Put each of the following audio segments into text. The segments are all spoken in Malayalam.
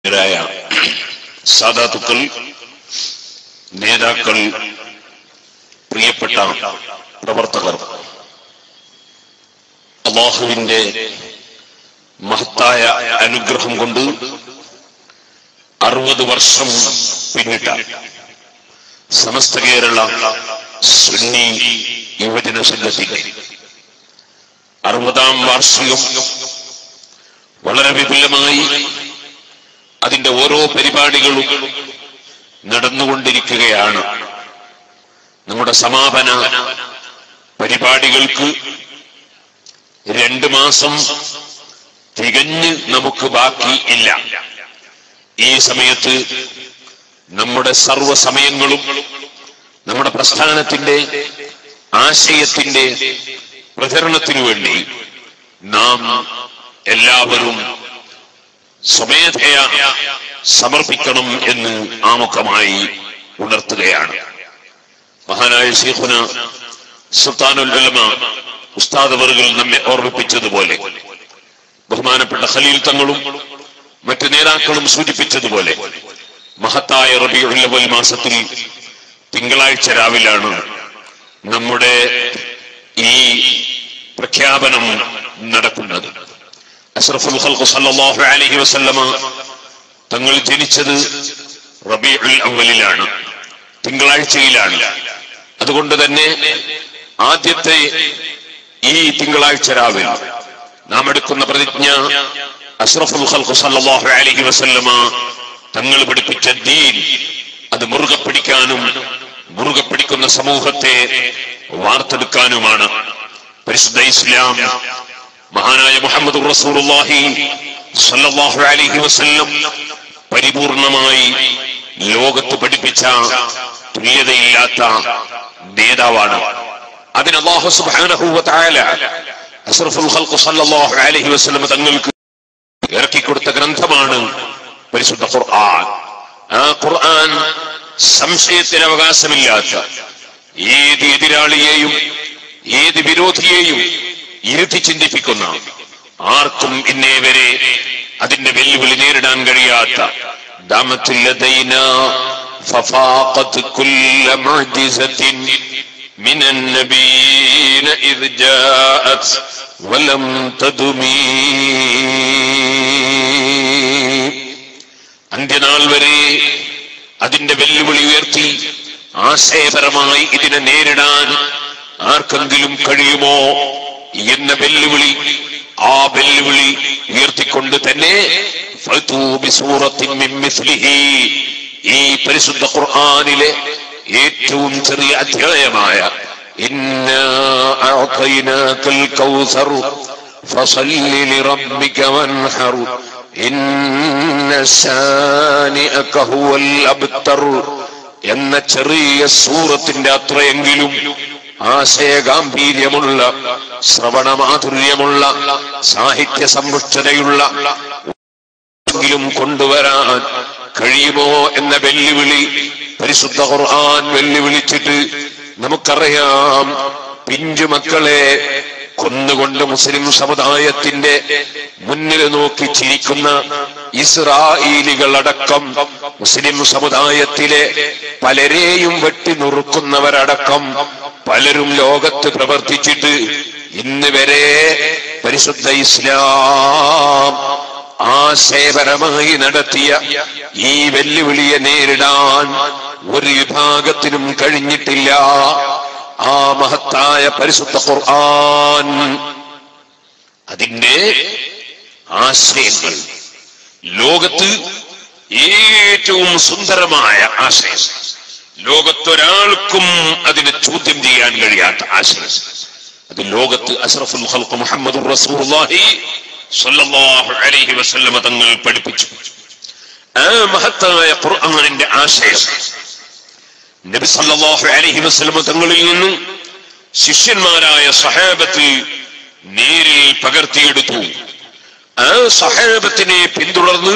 ായ സാധാതുക്കൾ നേതാക്കൾ പ്രിയപ്പെട്ട പ്രവർത്തകർ അള്ളാഹുവിന്റെ മഹത്തായ അനുഗ്രഹം കൊണ്ട് അറുപത് വർഷം പിന്നിട്ട സമസ്ത കേരള സുന്നി യുവജന സംഘത്തിന്റെ അറുപതാം വാർഷികം വളരെ വിപുലമായി അതിന്റെ ഓരോ പരിപാടികളും നടന്നുകൊണ്ടിരിക്കുകയാണ് നമ്മുടെ സമാപന പരിപാടികൾക്ക് രണ്ട് മാസം തികഞ്ഞ് നമുക്ക് ബാക്കി ഇല്ല ഈ സമയത്ത് നമ്മുടെ സർവ സമയങ്ങളും നമ്മുടെ പ്രസ്ഥാനത്തിന്റെ ആശയത്തിന്റെ പ്രചരണത്തിനു വേണ്ടി നാം എല്ലാവരും സ്വമേധയാ സമർപ്പിക്കണം എന്ന് ആമുഖമായി ഉണർത്തുകയാണ് മഹാനായ ശേഖുന സുൽത്താനുൽ ഉലമ ഉസ്താദ് അവറുകൾ നമ്മെ ഓർമ്മിപ്പിച്ചതുപോലെ ബഹുമാനപ്പെട്ട ഖലീൽ തങ്ങളും മറ്റു നേതാക്കളും സൂചിപ്പിച്ചതുപോലെ മഹത്തായ റബിയുൽ അവൽ മാസത്തിൽ തിങ്കളാഴ്ച രാവിലാണ് നമ്മുടെ ഈ പ്രഖ്യാപനം നടക്കുന്നത് അഷ്റഫുൽ ഖൽഖ് സല്ലല്ലാഹു അലൈഹി വസല്ലമ തങ്ങൾ ജനിച്ചത് റബീഉൽ അവലിലാണ് തിങ്കളാഴ്ചയിലാണ് അതുകൊണ്ട് തന്നെ ആദ്യത്തെ ഈ തിങ്കളാഴ്ച രാവിലെ നാം എടുക്കുന്ന പ്രതിജ്ഞ അഷ്റഫുൽ ഖൽഖ് സല്ലല്ലാഹു അലൈഹി വസല്ലമ തങ്ങൾ പഠിപ്പിച്ച ദീൻ അത് മുറുകെ പിടിക്കാനും മുറുകെ പിടിക്കുന്ന സമൂഹത്തെ വാർത്തെടുക്കാനുമാണ് പരിശുദ്ധ ഇസ്ലാം മഹാനായ മുഹമ്മദ് റസൂലുള്ളാഹി സല്ലല്ലാഹു അലൈഹി വസല്ലം പരിപൂർണമായി ലോകത്ത് പഠിപ്പിച്ച തുല്യതയില്ലാത്ത നേതാവാണ് അതിന് അല്ലാഹു സുബ്ഹാനഹു വ തആല അഷ്റഫുൽ ഖൽഖ് സല്ലല്ലാഹു അലൈഹി വസല്ലം തങ്ങൾക്ക് ഇറക്കി കൊടുത്ത ഗ്രന്ഥമാണ് പരിശുദ്ധ ഖുർആൻ ആ ഖുർആൻ സംശയത്തിന് അവകാശമില്ലാത്ത ഏത് എതിരാളിയെയും ഏത് വിരോധിയെയും ഇരുത്തി ചിന്തിപ്പിക്കുന്ന ആർക്കും ഇന്നേ വരെ അതിന്റെ വെല്ലുവിളി നേരിടാൻ കഴിയാത്ത ദാമത്തിൽ ലദൈനാ ففاقت كل معجزة من النبيين إذ جاءت ولم تدمي അന്ത്യനാൾ വരെ അതിന്റെ വെല്ലുവിളി ഉയർത്തി ആശയപരമായി ഇതിനെ നേരിടാൻ ആർക്കെങ്കിലും കഴിയുമോ എന്ന വെല്ലുവിളി ആ വെല്ലുവിളി ഉയർത്തിക്കൊണ്ട് തന്നെ ഫഅ്തൂ ബിസൂറത്തിൻ മിൻ മിസ്ലിഹി ഈ പരിശുദ്ധ ഖുർആനിലെ ഏറ്റവും ചെറിയ അധ്യായമായ ഇന്നാ അഅതൈനാകൽ കൗസർ ഫസല്ലി ലിറബ്ബിക വൻഹർ ഇന്ന ശാനിഅക ഹുവൽ അബ്തർ എന്ന ചെറിയ സൂറത്തിന്റെ അത്രയെങ്കിലും ആശയഗാംഭീര്യമുള്ള ശ്രവണമാധുര്യമുള്ള സാഹിത്യ സമ്പുഷ്ടതയുള്ള എങ്കിലും കൊണ്ടുവരാൻ കഴിയുമോ എന്ന വെല്ലുവിളി പരിശുദ്ധ ഖുർആൻ വെല്ലുവിളിച്ചിട്ട് നമുക്കറിയാം പിഞ്ചു മക്കളെ കൊന്നുകൊണ്ട് മുസ്ലിം സമുദായത്തിന്റെ മുന്നിൽ നോക്കി ചിരിക്കുന്ന ഇസ്രായേലികൾ അടക്കം മുസ്ലിം സമുദായത്തിലെ പലരെയും വെട്ടി നുറുക്കുന്നവരടക്കം പലരും ലോകത്ത് പ്രവർത്തിച്ചിട്ട് ഇന്ന് വരെ പരിശുദ്ധ ഇസ്ലാം ആശയപരമായി നടത്തിയ ഈ വെല്ലുവിളിയെ നേരിടാൻ ഒരു വിഭാഗത്തിനും കഴിഞ്ഞിട്ടില്ല ആ മഹത്തായ പരിശുദ്ധ ഖുർആൻ അതിന്റെ ആശയങ്ങൾ ലോകത്ത് ഏറ്റവും സുന്ദരമായ ആശയം ലോകത്തൊരാൾക്കും അതിനെ ചോദ്യം ചെയ്യാൻ കഴിയാത്ത ആശയം അത് ലോകത്ത് അഷ്റഫുൽ ഖൽഖ് മുഹമ്മദ് റസൂലുള്ളാഹി സ്വല്ലല്ലാഹു അലൈഹി വസല്ലമ തങ്ങൾ പഠിപ്പിച്ചു ആ മഹത്തായ ഖുർആനിന്റെ ആശയം നബി സല്ലല്ലാഹു അലൈഹി വസല്ലമ തങ്ങളിൽ നിന്നും ശിഷ്യന്മാരായ സഹാബത്ത് നേരിൽ പകർത്തിയെടുത്തു ആ സഹാബത്തിനെ പിന്തുടർന്ന്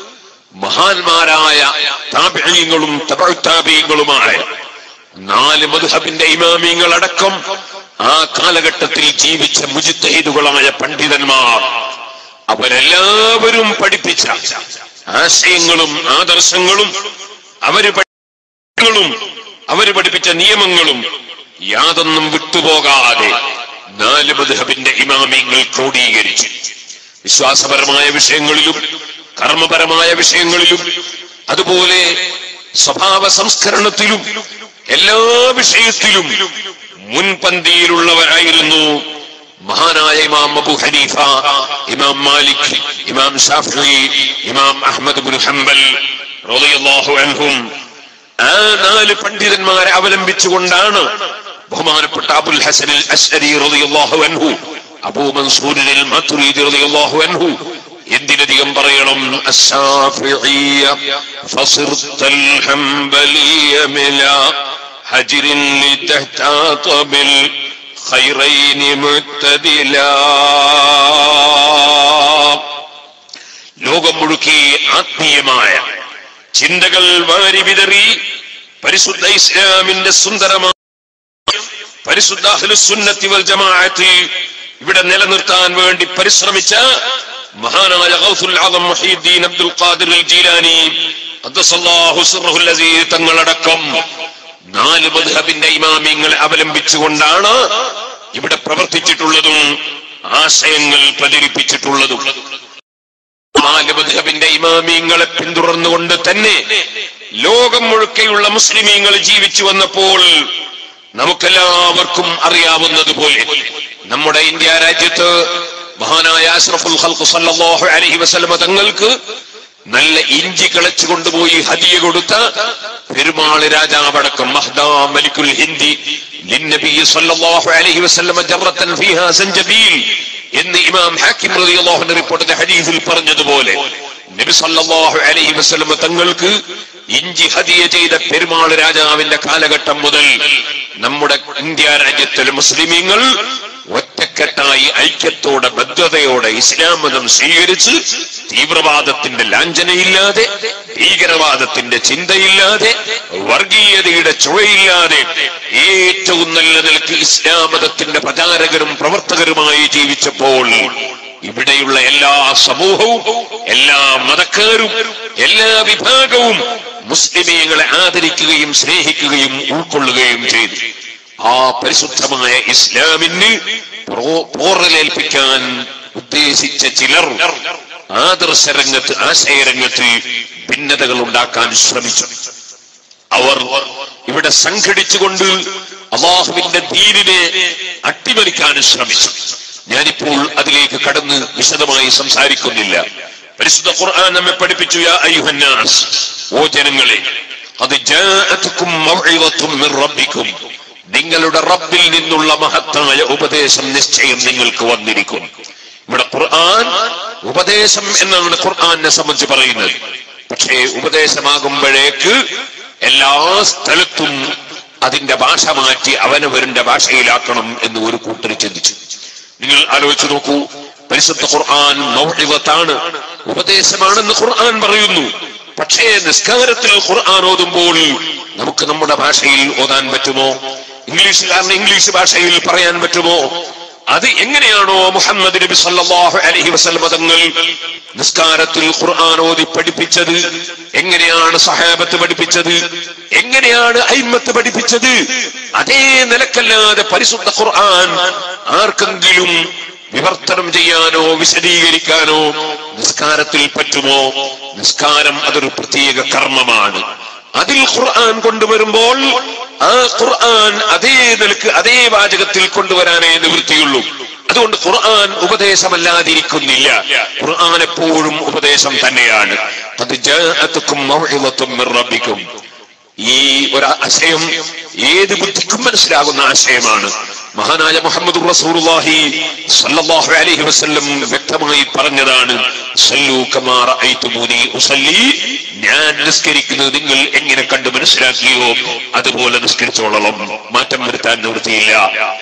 മഹാന്മാരായ താപിഴയങ്ങളും തപഴുത്താപിയങ്ങളുമായ നാല് മധുഹബിന്റെ ഇമാമിയങ്ങൾ അടക്കം ആ കാലഘട്ടത്തിൽ ജീവിച്ച മുജിത്തഹിദുകളായ പണ്ഡിതന്മാർ അവരെല്ലാവരും പഠിപ്പിച്ച ആശയങ്ങളും ആദർശങ്ങളും അവര് പഠികളും അവര് പഠിപ്പിച്ച നിയമങ്ങളും യാതൊന്നും വിട്ടുപോകാതെ നാല് മധുഹബിന്റെ ഇമാമിങ്ങൾ ക്രോഡീകരിച്ചു വിശ്വാസപരമായ വിഷയങ്ങളിലും കർമ്മപരമായ വിഷയങ്ങളിലും അതുപോലെ സ്വഭാവ സംസ്കരണത്തിലും എല്ലാ വിഷയത്തിലും മുൻപന്തിയിലുള്ളവരായിരുന്നു മഹാനായ ഇമാം അബു ഹനീഫ ഇമാം മാലിക് ഇമാം ഷാഫി ഇമാം അഹമ്മദ് ബുൻ ഹംബൽ റളിയല്ലാഹു അൻഹും ആ നാല് പണ്ഡിതന്മാരെ അവലംബിച്ചുകൊണ്ടാണ് ബഹുമാനപ്പെട്ട അബുൽ ഹസൻ അൽ അശ്അരി റളിയല്ലാഹു അൻഹു അബൂ മൻസൂർ അൽ മത്തുരീദി റളിയല്ലാഹു അൻഹു എന്തിനധികം പറയണം അശ്ശാഫിഈയ ഫസിർത്തൽ ഹംബലിയ മിലാ ഹജ്റിൻ ലിതഹ്താത ബിൽ ഖൈറൈൻ മുഅ്തദിലാ ലോകം മുഴുക്കി ആത്മീയമായ ചിന്തകൾ വാരി വിതറി പരിശുദ്ധ ഇസ്ലാമിന്റെ സുന്ദരമായ പരിശുദ്ധ അഹ്ലുസുന്നത്തി വൽ ജമാഅത്ത് ഇവിടെ നിലനിർത്താൻ വേണ്ടി പരിശ്രമിച്ച മഹാനായ ഗൗസുൽ ആദം മുഹീദ്ദീൻ അബ്ദുൽ ഖാദിർ അൽ ജീലാനി ഖദ്ദസല്ലാഹു സിർറഹുൽ അസീസ് തങ്ങളടക്കം നാല് മദ്ഹബിന്റെ ഇമാമിങ്ങളെ അവലംബിച്ചുകൊണ്ടാണ് ഇവിടെ പ്രവർത്തിച്ചിട്ടുള്ളതും ആശയങ്ങൾ പ്രചരിപ്പിച്ചിട്ടുള്ളതും നാല് മദ്ഹബിന്റെ ഇമാമിങ്ങളെ പിന്തുടർന്നുകൊണ്ട് തന്നെ ലോകം മുഴുക്കെയുള്ള മുസ്ലിമീങ്ങൾ ജീവിച്ചു വന്നപ്പോൾ നമുക്കെല്ലാവർക്കും അറിയാവുന്നതുപോലെ നമ്മുടെ ഇന്ത്യ രാജ്യത്ത് മഹാനായ അഷ്റഫുൽ ഖൽഖ് സല്ലല്ലാഹു അലൈഹി വസല്ലമ തങ്ങൾക്ക് നല്ല ഇഞ്ചി കിളച്ചു കൊണ്ടുപോയി ഹദിയ കൊടുത്ത പെരുമാൾ രാജാവടക്കം മഹ്ദാ മലിക്കുൽ ഹിന്ദി ലിന്നബി സല്ലല്ലാഹു അലൈഹി വസല്ലമ ജറത്തൻ ഫീഹാ സഞ്ചബീൽ എന്ന് ഇമാം ഹാക്കിം റളിയല്ലാഹു അൻഹു റിപ്പോർട്ട് ഹദീസിൽ പറഞ്ഞതുപോലെ നബി സല്ലല്ലാഹു അലൈഹി വസല്ലമ തങ്ങൾക്ക് ഇഞ്ചി ഹദിയ ചെയ്ത പെരുമാൾ രാജാവിന്റെ കാലഘട്ടം മുതൽ നമ്മുടെ ഇന്ത്യ രാജ്യത്തിലെ മുസ്ലിമീങ്ങൾ ഒറ്റക്കെട്ടായി ഐക്യത്തോടെ ബദ്ധതയോടെ ഇസ്ലാം മതം സ്വീകരിച്ച് തീവ്രവാദത്തിന്റെ ലാഞ്ചനയില്ലാതെ ഭീകരവാദത്തിന്റെ ചിന്തയില്ലാതെ വർഗീയതയുടെ ചുഴയില്ലാതെ ഏറ്റവും നല്ല നിലക്ക് ഇസ്ലാം മതത്തിന്റെ പ്രചാരകരും പ്രവർത്തകരുമായി ജീവിച്ചപ്പോൾ ഇവിടെയുള്ള എല്ലാ സമൂഹവും എല്ലാ മതക്കാരും എല്ലാ വിഭാഗവും മുസ്ലിമീങ്ങളെ ആദരിക്കുകയും സ്നേഹിക്കുകയും ഉൾക്കൊള്ളുകയും ചെയ്തു ആ പരിശുദ്ധമായ ഇസ്ലാമിന് പ്രോ- പോറലേൽപ്പിക്കാൻ ഉദ്ദേശിച്ച ചിലർ ആദർശ രംഗത്ത് ആശയരംഗത്ത് ഭിന്നതകൾ ഉണ്ടാക്കാൻ ശ്രമിച്ചു അവർ ഇവിടെ സംഘടിച്ചുകൊണ്ട് അള്ളാഹുവിന്റെ ദീനിനെ അട്ടിമറിക്കാൻ ശ്രമിച്ചു ഞാനിപ്പോൾ അതിലേക്ക് കടന്ന് വിശദമായി സംസാരിക്കുന്നില്ല പരിശുദ്ധ ഖുർആൻ നമ്മെ പഠിപ്പിച്ചു യാ അയ്യുഹന്നാസ് ഓ ജനങ്ങളെ അത് ജാഅത്കും മൗഇദത്തും മിർ റബ്ബിക്കും നിങ്ങളുടെ റബ്ബിൽ നിന്നുള്ള മഹത്തായ ഉപദേശം നിശ്ചയം നിങ്ങൾക്ക് വന്നിരിക്കും ഇവിടെ ഖുർആൻ ഉപദേശം എന്നാണ് ഖുർആനെ സംബന്ധിച്ച് പറയുന്നത് പക്ഷേ ഉപദേശമാകുമ്പോഴേക്ക് എല്ലാ സ്ഥലത്തും അതിന്റെ ഭാഷ മാറ്റി അവനവരുടെ ഭാഷയിലാക്കണം എന്ന് ഒരു കൂട്ടർ ചിന്തിച്ചു നിങ്ങൾ ആലോചിച്ചു നോക്കൂ പരിശുദ്ധ ഖുർആൻ മൗഇദത്താണ് ഉപദേശമാണെന്ന് ഖുർആൻ പറയുന്നു പക്ഷേ നിസ്കാരത്തിൽ ഖുർആൻ ഓതുമ്പോൾ നമുക്ക് നമ്മുടെ ഭാഷയിൽ ഓതാൻ പറ്റുമോ ഇംഗ്ലീഷുകാരന് ഇംഗ്ലീഷ് ഭാഷയിൽ പറയാൻ പറ്റുമോ അത് എങ്ങനെയാണോ മുഹമ്മദ് നബി സല്ലല്ലാഹു അലൈഹി വസല്ലം തങ്ങൾ നിസ്കാരത്തിൽ ഖുർആൻ ഓതി പഠിപ്പിച്ചത് എങ്ങനെയാണ് സഹാബത്ത് പഠിപ്പിച്ചത് എങ്ങനെയാണ് അയിമത്ത് പഠിപ്പിച്ചത് അതേ നിലക്കല്ലാതെ പരിശുദ്ധ ഖുർആൻ ആർക്കെങ്കിലും വിവർത്തനം ചെയ്യാനോ വിശദീകരിക്കാനോ നിസ്കാരത്തിൽ പറ്റുമോ നിസ്കാരം അതൊരു പ്രത്യേക കർമ്മമാണ് അതിൽ ഖുർആൻ കൊണ്ടുവരുമ്പോൾ ആ ഖുർആൻ അതേ നിലക്ക് അതേ വാചകത്തിൽ കൊണ്ടുവരാനേ നിവൃത്തിയുള്ളൂ അതുകൊണ്ട് ഖുർആൻ ഉപദേശമല്ലാതിരിക്കുന്നില്ല ഖുർആൻ എപ്പോഴും ഉപദേശം തന്നെയാണ് അത് ജാഅത്തുക്കും മൗഇദത്തും മിർ റബ്ബിക്കും ഈ ഒരു ആശയം ഏത് ബുദ്ധിക്കും മനസ്സിലാകുന്ന ആശയമാണ് മഹാനായ മുഹമ്മദ് റസൂലുള്ളാഹി സല്ലല്ലാഹു അലൈഹി വസല്ലം വ്യക്തമായി പറഞ്ഞതാണ് സല്ലൂ കമാ റഅയ്തുമൂനി ഉസല്ലി ഞാൻ നിസ്കരിക്കുന്നത് നിങ്ങൾ എങ്ങനെ കണ്ടു മനസ്സിലാക്കിയോ അതുപോലെ നിസ്കരിച്ചോളണം മാറ്റം വരുത്താൻ നിവൃത്തിയില്ല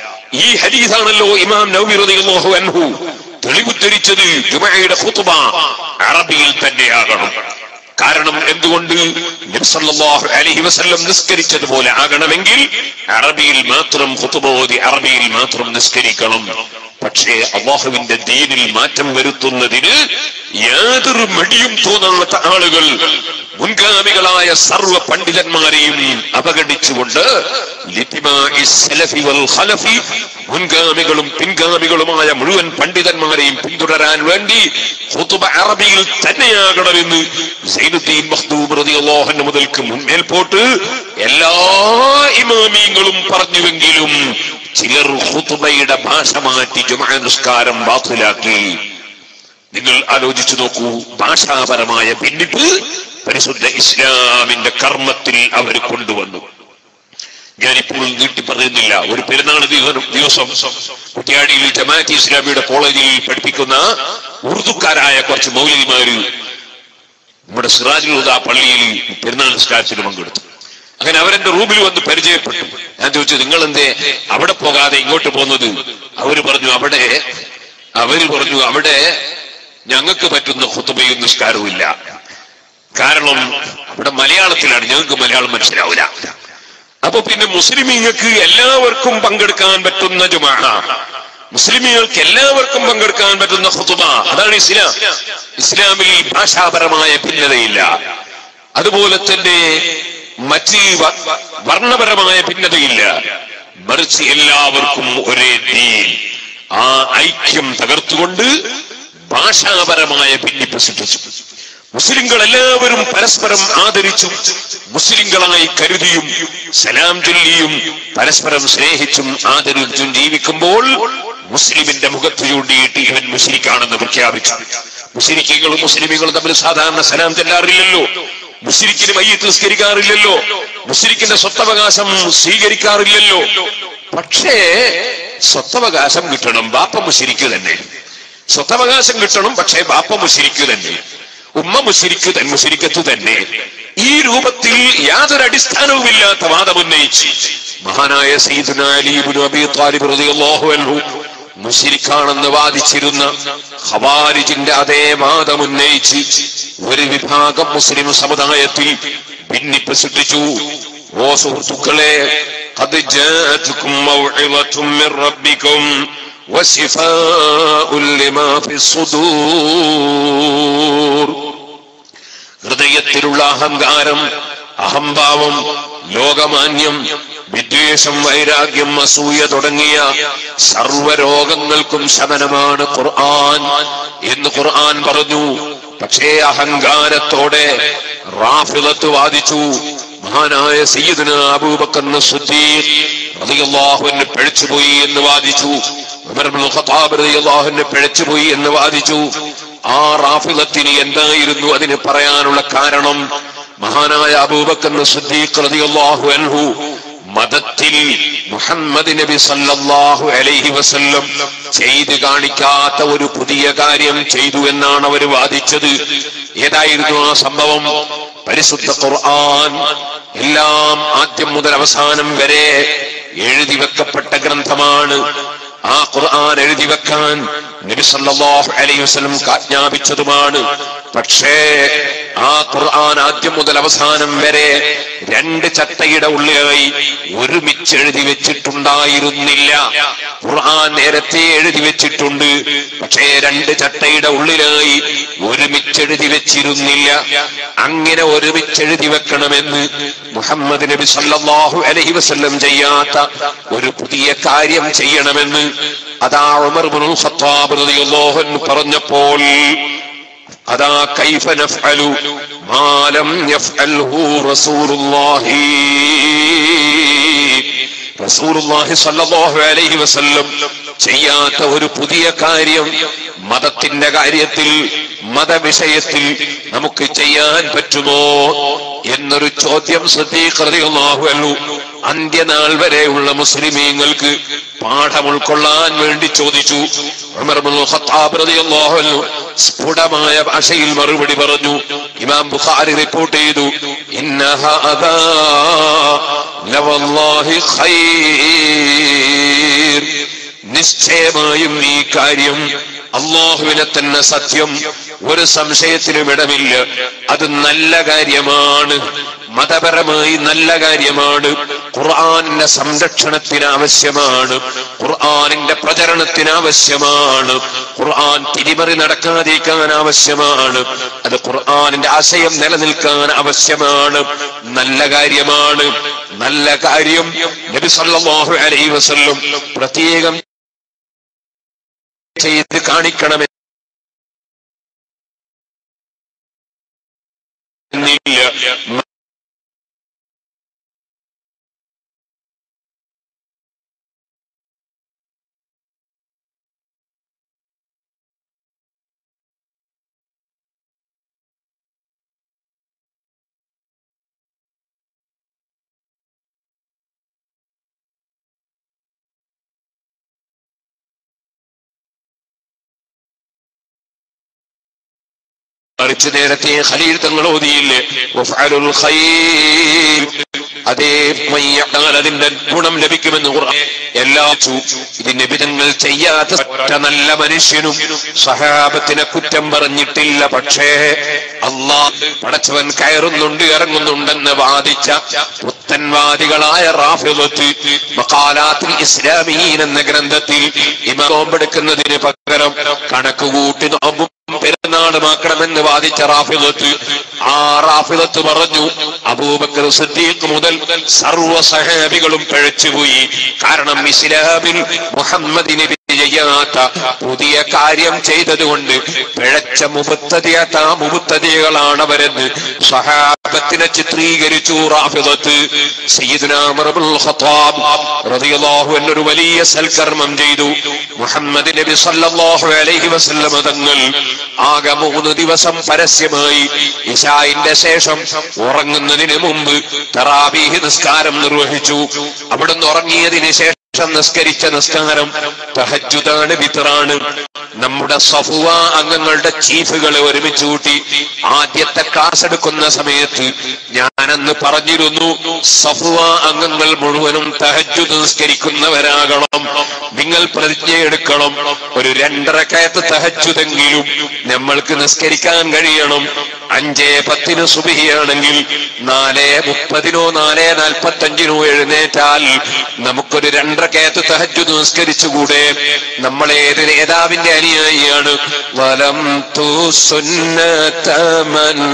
ഈ ഹദീസാണല്ലോ ഇമാം നവവി റളിയല്ലാഹു അൻഹു തെളിവുദ്ധരിച്ചത് ജുമഅയുടെ ഖുത്ബ അറബിയിൽ തന്നെയാകണം കാരണം എന്തുകൊണ്ട് നബി സല്ലല്ലാഹു അലൈഹി വസല്ലം നിസ്കരിച്ചതുപോലെ ആകണമെങ്കിൽ അറബിയിൽ മാത്രം ഖുതുബ ഓതി അറബിയിൽ മാത്രം നിസ്കരിക്കണം പക്ഷേ അള്ളാഹുവിന്റെ ദീനിൽ മാറ്റം വരുത്തുന്നതിന് യാതൊരു മടിയും തോന്നാത്ത ആളുകൾ മുൻഗാമികളായ സർവ പണ്ഡിതന്മാരെയും അവഗണിച്ചുകൊണ്ട് ലിത്തിമായി സലഫി വൽ ഖലഫി മുൻഗാമികളും പിൻഗാമികളുമായ മുഴുവൻ പണ്ഡിതന്മാരെയും പിന്തുടരാൻ വേണ്ടി ഖുതുബ അറബിയിൽ തന്നെയാകണമെന്ന് സൈനുദ്ദീൻ മഖ്ദൂം റളിയല്ലാഹു അൻഹു മുതൽക്ക് മുൻമേൽപോട്ട് എല്ലാ ഇമാമിയങ്ങളും പറഞ്ഞുവെങ്കിലും ചിലർ ഖുതുബയുടെ ഭാഷ മാറ്റി ജുമാ നിസ്കാരം ബാത്തിലാക്കി നിങ്ങൾ ആലോചിച്ചു നോക്കൂ ഭാഷാപരമായ ഭിന്നിപ്പ് പരിശുദ്ധ ഇസ്ലാമിന്റെ കർമ്മത്തിൽ അവർ കൊണ്ടുവന്നു ഞാനിപ്പോൾ നീട്ടി പറയുന്നില്ല ഒരു പെരുന്നാൾ ദിവ- ദിവസം കുട്ടിയാടിയിൽ ജമാഅത്ത് ഇസ്ലാമിയുടെ കോളേജിൽ പഠിപ്പിക്കുന്ന ഉറുദുക്കാരായ കുറച്ച് മൗലിമാര് നമ്മുടെ സിറാജുൽ ഹുദ പള്ളിയിൽ പെരുന്നാൾ നിസ്കാരത്തിന് പങ്കെടുത്തു അങ്ങനെ അവരെന്റെ റൂമിൽ വന്ന് പരിചയപ്പെട്ടു ഞാൻ ചോദിച്ചു നിങ്ങൾ എന്തേ അവിടെ പോകാതെ ഇങ്ങോട്ട് പോകുന്നത് അവര് പറഞ്ഞു അവിടെ അവര് പറഞ്ഞു അവിടെ ഞങ്ങൾക്ക് പറ്റുന്ന ഹുത്തുബയും നിസ്കാരവും ഇല്ല കാരണം അവിടെ മലയാളത്തിലാണ് ഞങ്ങൾക്ക് മലയാളം മനസ്സിലാവില്ല അപ്പൊ പിന്നെ മുസ്ലിമീങ്ങൾക്ക് എല്ലാവർക്കും പങ്കെടുക്കാൻ പറ്റുന്ന ജുമാ മുസ്ലിമീങ്ങൾക്ക് എല്ലാവർക്കും പങ്കെടുക്കാൻ പറ്റുന്ന ഹുതുബ അതാണ് ഇസ്ലാം ഇസ്ലാമിൽ ഭാഷാപരമായ ഭിന്നതയില്ല അതുപോലെ തന്നെ മറ്റ് വ- വർണ്ണപരമായ ഭിന്നതയില്ല മറിച്ച് എല്ലാവർക്കും ഒരേ ദീൻ ആ ഐക്യം തകർത്തുകൊണ്ട് ഭാഷാപരമായ ഭിന്നിപ്പ് സൃഷ്ടിച്ചു മുസ്ലിങ്ങൾ എല്ലാവരും പരസ്പരം ആദരിച്ചും മുസ്ലിങ്ങളായി കരുതിയും സലാം ചൊല്ലിയും പരസ്പരം സ്നേഹിച്ചും ആദരിച്ചും ജീവിക്കുമ്പോൾ മുസ്ലിമിന്റെ മുഖത്ത് ചൂണ്ടിയിട്ട് ഇവൻ മുസ്ലിക്കാണെന്ന് പ്രഖ്യാപിച്ചു മുസ്ലിക്കുകളും മുസ്ലിമുകളും തമ്മിൽ സാധാരണ സലാം ചെല്ലാറില്ലല്ലോ മുസ്ലിക്കിന് മയ്യത്ത് നിസ്കരിക്കാറില്ലല്ലോ മുസ്ലിക്കിന്റെ സ്വത്തവകാശം സ്വീകരിക്കാറില്ലല്ലോ പക്ഷേ സ്വത്തവകാശം കിട്ടണം ബാപ്പ മുസ്ലിക്ക് തന്നെ സ്വത്തവകാശം കിട്ടണം പക്ഷേ ബാപ്പ മുസ്ലിക്ക് തന്നെ ഉമ്മ മുസ്ലിക്ക് തൻ മുസ്ലിക്കത്ത് തന്നെ ഈ രൂപത്തിൽ യാതൊരു അടിസ്ഥാനവുമില്ലാത്ത വാദം ഉന്നയിച്ച് മഹാനായ സയ്യിദുന അലി ഇബ്നു അബീ ത്വാലിബ് റളിയല്ലാഹു അൻഹു മുസ്ലിക്കാണെന്ന് വാദിച്ചിരുന്ന ഖവാരിജിന്റെ അതേ വാദം ഉന്നയിച്ച് ഒരു വിഭാഗം മുസ്ലിം സമുദായത്തിൽ ഭിന്നിപ്പ് സൃഷ്ടിച്ചു ഓ സുഹൃത്തുക്കളെ قد جاءتكم موعظة من ربكم وشفاء لما في الصدور ഹൃദയത്തിലുള്ള അഹങ്കാരം അഹംഭാവം ലോകമാന്യം വിദ്വേഷം വൈരാഗ്യം അസൂയ തുടങ്ങിയ സർവരോഗങ്ങൾക്കും ശമനമാണ് ഖുർആൻ എന്ന് ഖുർആൻ പറഞ്ഞു പക്ഷേ അഹങ്കാരത്തോടെ റാഫിളത്ത് വാദിച്ചു മഹാനായ സയ്യിദുന അബൂബക്കർ സിദ്ദീഖ് റളിയല്ലാഹുവിന് പിഴച്ചുപോയി എന്ന് വാദിച്ചു ഉമർ ഇബ്നുൽ ഖത്താബ് റളിയല്ലാഹുവിന് പിഴച്ചുപോയി എന്ന് വാദിച്ചു ആ റാഫിളത്തിന് എന്തായിരുന്നു അതിന് പറയാനുള്ള കാരണം മഹാനായ അബൂബക്കർ സിദ്ദീഖ് റളിയല്ലാഹു അൻഹു മതത്തിൽ മുഹമ്മദ് നബി സല്ലല്ലാഹു അലൈഹി വസല്ലം ചെയ്ത് കാണിക്കാത്ത ഒരു പുതിയ കാര്യം ചെയ്തു എന്നാണ് അവർ വാദിച്ചത് ഏതായിരുന്നു ആ സംഭവം പരിശുദ്ധ ഖുർആൻ എല്ലാം ആദ്യം മുതൽ അവസാനം വരെ എഴുതി വെക്കപ്പെട്ട ഗ്രന്ഥമാണ് ആ ഖുർആൻ എഴുതി വെക്കാൻ നബി സല്ലല്ലാഹു അലൈഹി വസല്ലം ആജ്ഞാപിച്ചതുമാണ് പക്ഷേ ആ ഖുർആൻ ആദ്യം മുതൽ അവസാനം വരെ രണ്ട് ചട്ടയുടെ ഉള്ളിലായി ഒരുമിച്ച് എഴുതി വെച്ചിട്ടുണ്ടായിരുന്നില്ല ഖുർആൻ നേരത്തെ എഴുതി വെച്ചിട്ടുണ്ട് പക്ഷേ രണ്ട് ചട്ടയുടെ ഉള്ളിലായി ഒരുമിച്ച് എഴുതി വെച്ചിരുന്നില്ല അങ്ങനെ ഒരുമിച്ച് എഴുതി വെക്കണമെന്ന് മുഹമ്മദ് നബി സല്ലല്ലാഹു അലൈഹി വസല്ലം ചെയ്യാത്ത ഒരു പുതിയ കാര്യം ചെയ്യണമെന്ന് അതാ ഉമർ ഇബ്നുൽ ഖത്താബ് റളിയല്ലാഹു അൻഹു പറഞ്ഞപ്പോൾ അതാ കൈഫ നഫ്അലു മാ ലം യഫ്അൽഹു റസൂലുള്ളാഹി റസൂലുള്ളാഹി സ്വല്ലല്ലാഹു അലൈഹി വസല്ലം ചെയ്യാത്ത ഒരു പുതിയ കാര്യം മതത്തിന്റെ കാര്യത്തിൽ മതവിഷയത്തിൽ നമുക്ക് ചെയ്യാൻ പറ്റുമോ എന്നൊരു ചോദ്യം സദീഖ് റളിയല്ലാഹു അൻഹു അന്ത്യനാൾ വരെയുള്ള മുസ്ലിമീങ്ങൾക്ക് പാഠം ഉൾക്കൊള്ളാൻ വേണ്ടി ചോദിച്ചു ഉമർ ഇബ്നുൽ ഖത്താബ് റളിയല്ലാഹു അൻഹു സ്ഫുടമായ ഭാഷയിൽ മറുപടി പറഞ്ഞു ഇമാം ബുഖാരി റിപ്പോർട്ട് ചെയ്തു ഇന്നഹ അദാ ലവല്ലാഹി ഖൈർ നിശ്ചയമായും ഈ കാര്യം അള്ളാഹുവിനെ തന്നെ സത്യം ഒരു സംശയത്തിനും ഇടമില്ല അത് നല്ല കാര്യമാണ് മതപരമായി നല്ല കാര്യമാണ് ഖുർആാനിന്റെ സംരക്ഷണത്തിന് ആവശ്യമാണ് ഖുർആാനിന്റെ പ്രചരണത്തിന് ആവശ്യമാണ് ഖുർആൻ തിരിമറി നടക്കാതിരിക്കാൻ ആവശ്യമാണ് അത് ഖുർആാനിന്റെ ആശയം നിലനിൽക്കാൻ ആവശ്യമാണ് നല്ല കാര്യമാണ് നല്ല കാര്യം നബി സല്ലല്ലാഹു അലൈഹി വസല്ലം പ്രത്യേകം ചെയ്ത് കാണിക്കണമെന്ന് എന്നില്ല മറിച്ച് നേരത്തെ ഖലീൽ തങ്ങൾ ഓതിയില്ലേ വഫഅലുൽ ഖൈർ അതേ മയ്യഅൽ അതിന്റെ ഗുണം ലഭിക്കുമെന്ന് ഖുർആൻ എല്ലാ ചു- ഇത് നബിതങ്ങൾ ചെയ്യാത്ത ഒറ്റ നല്ല മനുഷ്യനും സഹാബത്തിനെ കുറ്റം പറഞ്ഞിട്ടില്ല പക്ഷേ അള്ളാഹ് പടച്ചവൻ കയറുന്നുണ്ട് ഇറങ്ങുന്നുണ്ടെന്ന് വാദിച്ച പുത്തൻവാദികളായ റാഫിളത്ത് മഖാലാത്തുൽ ഇസ്ലാമീൻ എന്ന ഗ്രന്ഥത്തിൽ ഇമാം നോമ്പെടുക്കുന്നതിന് പകരം കണക്ക് കൂട്ടി നോമ്പും പെരുന്നാളുമാക്കണമെന്ന് വാദിച്ച റാഫിദത്ത് ആ റാഫിദത്ത് പറഞ്ഞു അബൂബക്കർ സിദ്ദീഖ് മുതൽ സർവ്വ സഹാബികളും പിഴച്ചുപോയി കാരണം ഇസ്ലാമിൽ മുഹമ്മദിന് ചെയ്യാത്ത പുതിയ കാര്യം ചെയ്തതുകൊണ്ട് പിഴച്ച മുബത്തതിയാത്ത ആ മുബത്തതികളാണ് അവരെന്ന് സഹാബത്തിനെ ചിത്രീകരിച്ചു റാഫിദത്ത് സയ്യിദുനാ ഉമർ ഇബ്നുൽ ഖത്താബ് റളിയല്ലാഹു അൻഹു ഒരു വലിയ സൽക്കർമ്മം ചെയ്തു മുഹമ്മദ് നബി സല്ലല്ലാഹു അലൈഹി വസല്ലം തങ്ങൾ ആകെ മൂന്ന് ദിവസം പരസ്യമായി ഇശായിന്റെ ശേഷം ഉറങ്ങുന്നതിന് മുമ്പ് തറാബീഹ് നിസ്കാരം നിർവഹിച്ചു അവിടുന്ന് ഉറങ്ങിയതിന് ശേഷം നിസ്കരിച്ച നിസ്കാരം തഹജുദാണ് വിത്റാണ് നമ്മുടെ സഫുവ അംഗങ്ങളുടെ ചീഫുകളെ ഒരുമിച്ച് കൂട്ടി ആദ്യത്തെ ക്ലാസ് എടുക്കുന്ന സമയത്ത് ഞാനന്ന് പറഞ്ഞിരുന്നു സഫുവ അംഗങ്ങൾ മുഴുവനും തഹജുദ് നിസ്കരിക്കുന്നവരാകണം നിങ്ങൾ പ്രതിജ്ഞ എടുക്കണം ഒരു രണ്ടര കയത്ത് തഹജുദെങ്കിലും നമ്മൾക്ക് നിസ്കരിക്കാൻ കഴിയണം അഞ്ചേ പത്തിന് സുബിഹിയാണെങ്കിൽ നാല് മുപ്പതിനോ നാല് നാൽപ്പത്തഞ്ചിനോ എഴുന്നേറ്റാൽ നമുക്കൊരു രണ്ടരക്കയത്ത് തഹജു നിസ്കരിച്ചുകൂടെ നമ്മൾ ഏത് നേതാവിന്റെ അനുയായിയാണ് വലം തു സുന്നതമൻ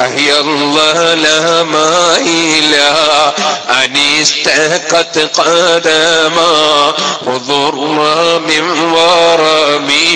അഹിയല്ലാലമായില അനിസ്തഖത് ഖദമാ ഹുദുറ മിൻ വറമീ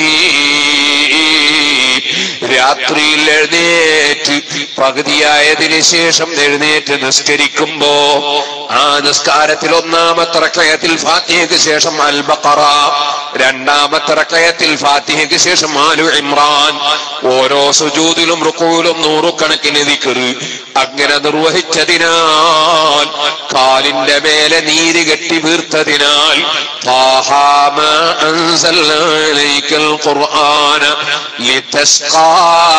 രാത്രിയിൽ എഴുന്നേറ്റ് പകുതിയായതിനു ശേഷം എഴുന്നേറ്റ് നിസ്കരിക്കുമ്പോ ആ നിസ്കാരത്തിൽ ഒന്നാമത്തെ റക്കയത്തിൽ ഫാത്തിഹയ്ക്ക് ശേഷം അൽ ബഖറ രണ്ടാമത്തെ റക്കയത്തിൽ ഫാത്തിഹയ്ക്ക് ശേഷം ആലു ഇമ്രാൻ ഓരോ സുജൂദിലും റുക്കൂലും നൂറുകണക്കിന് ദിക്കറ് അങ്ങനെ നിർവഹിച്ചതിനാൽ കാലിന്റെ മേലെ നീര് കെട്ടി വീർത്തതിനാൽ طه ما أنزلنا عليك القرآن لتشقى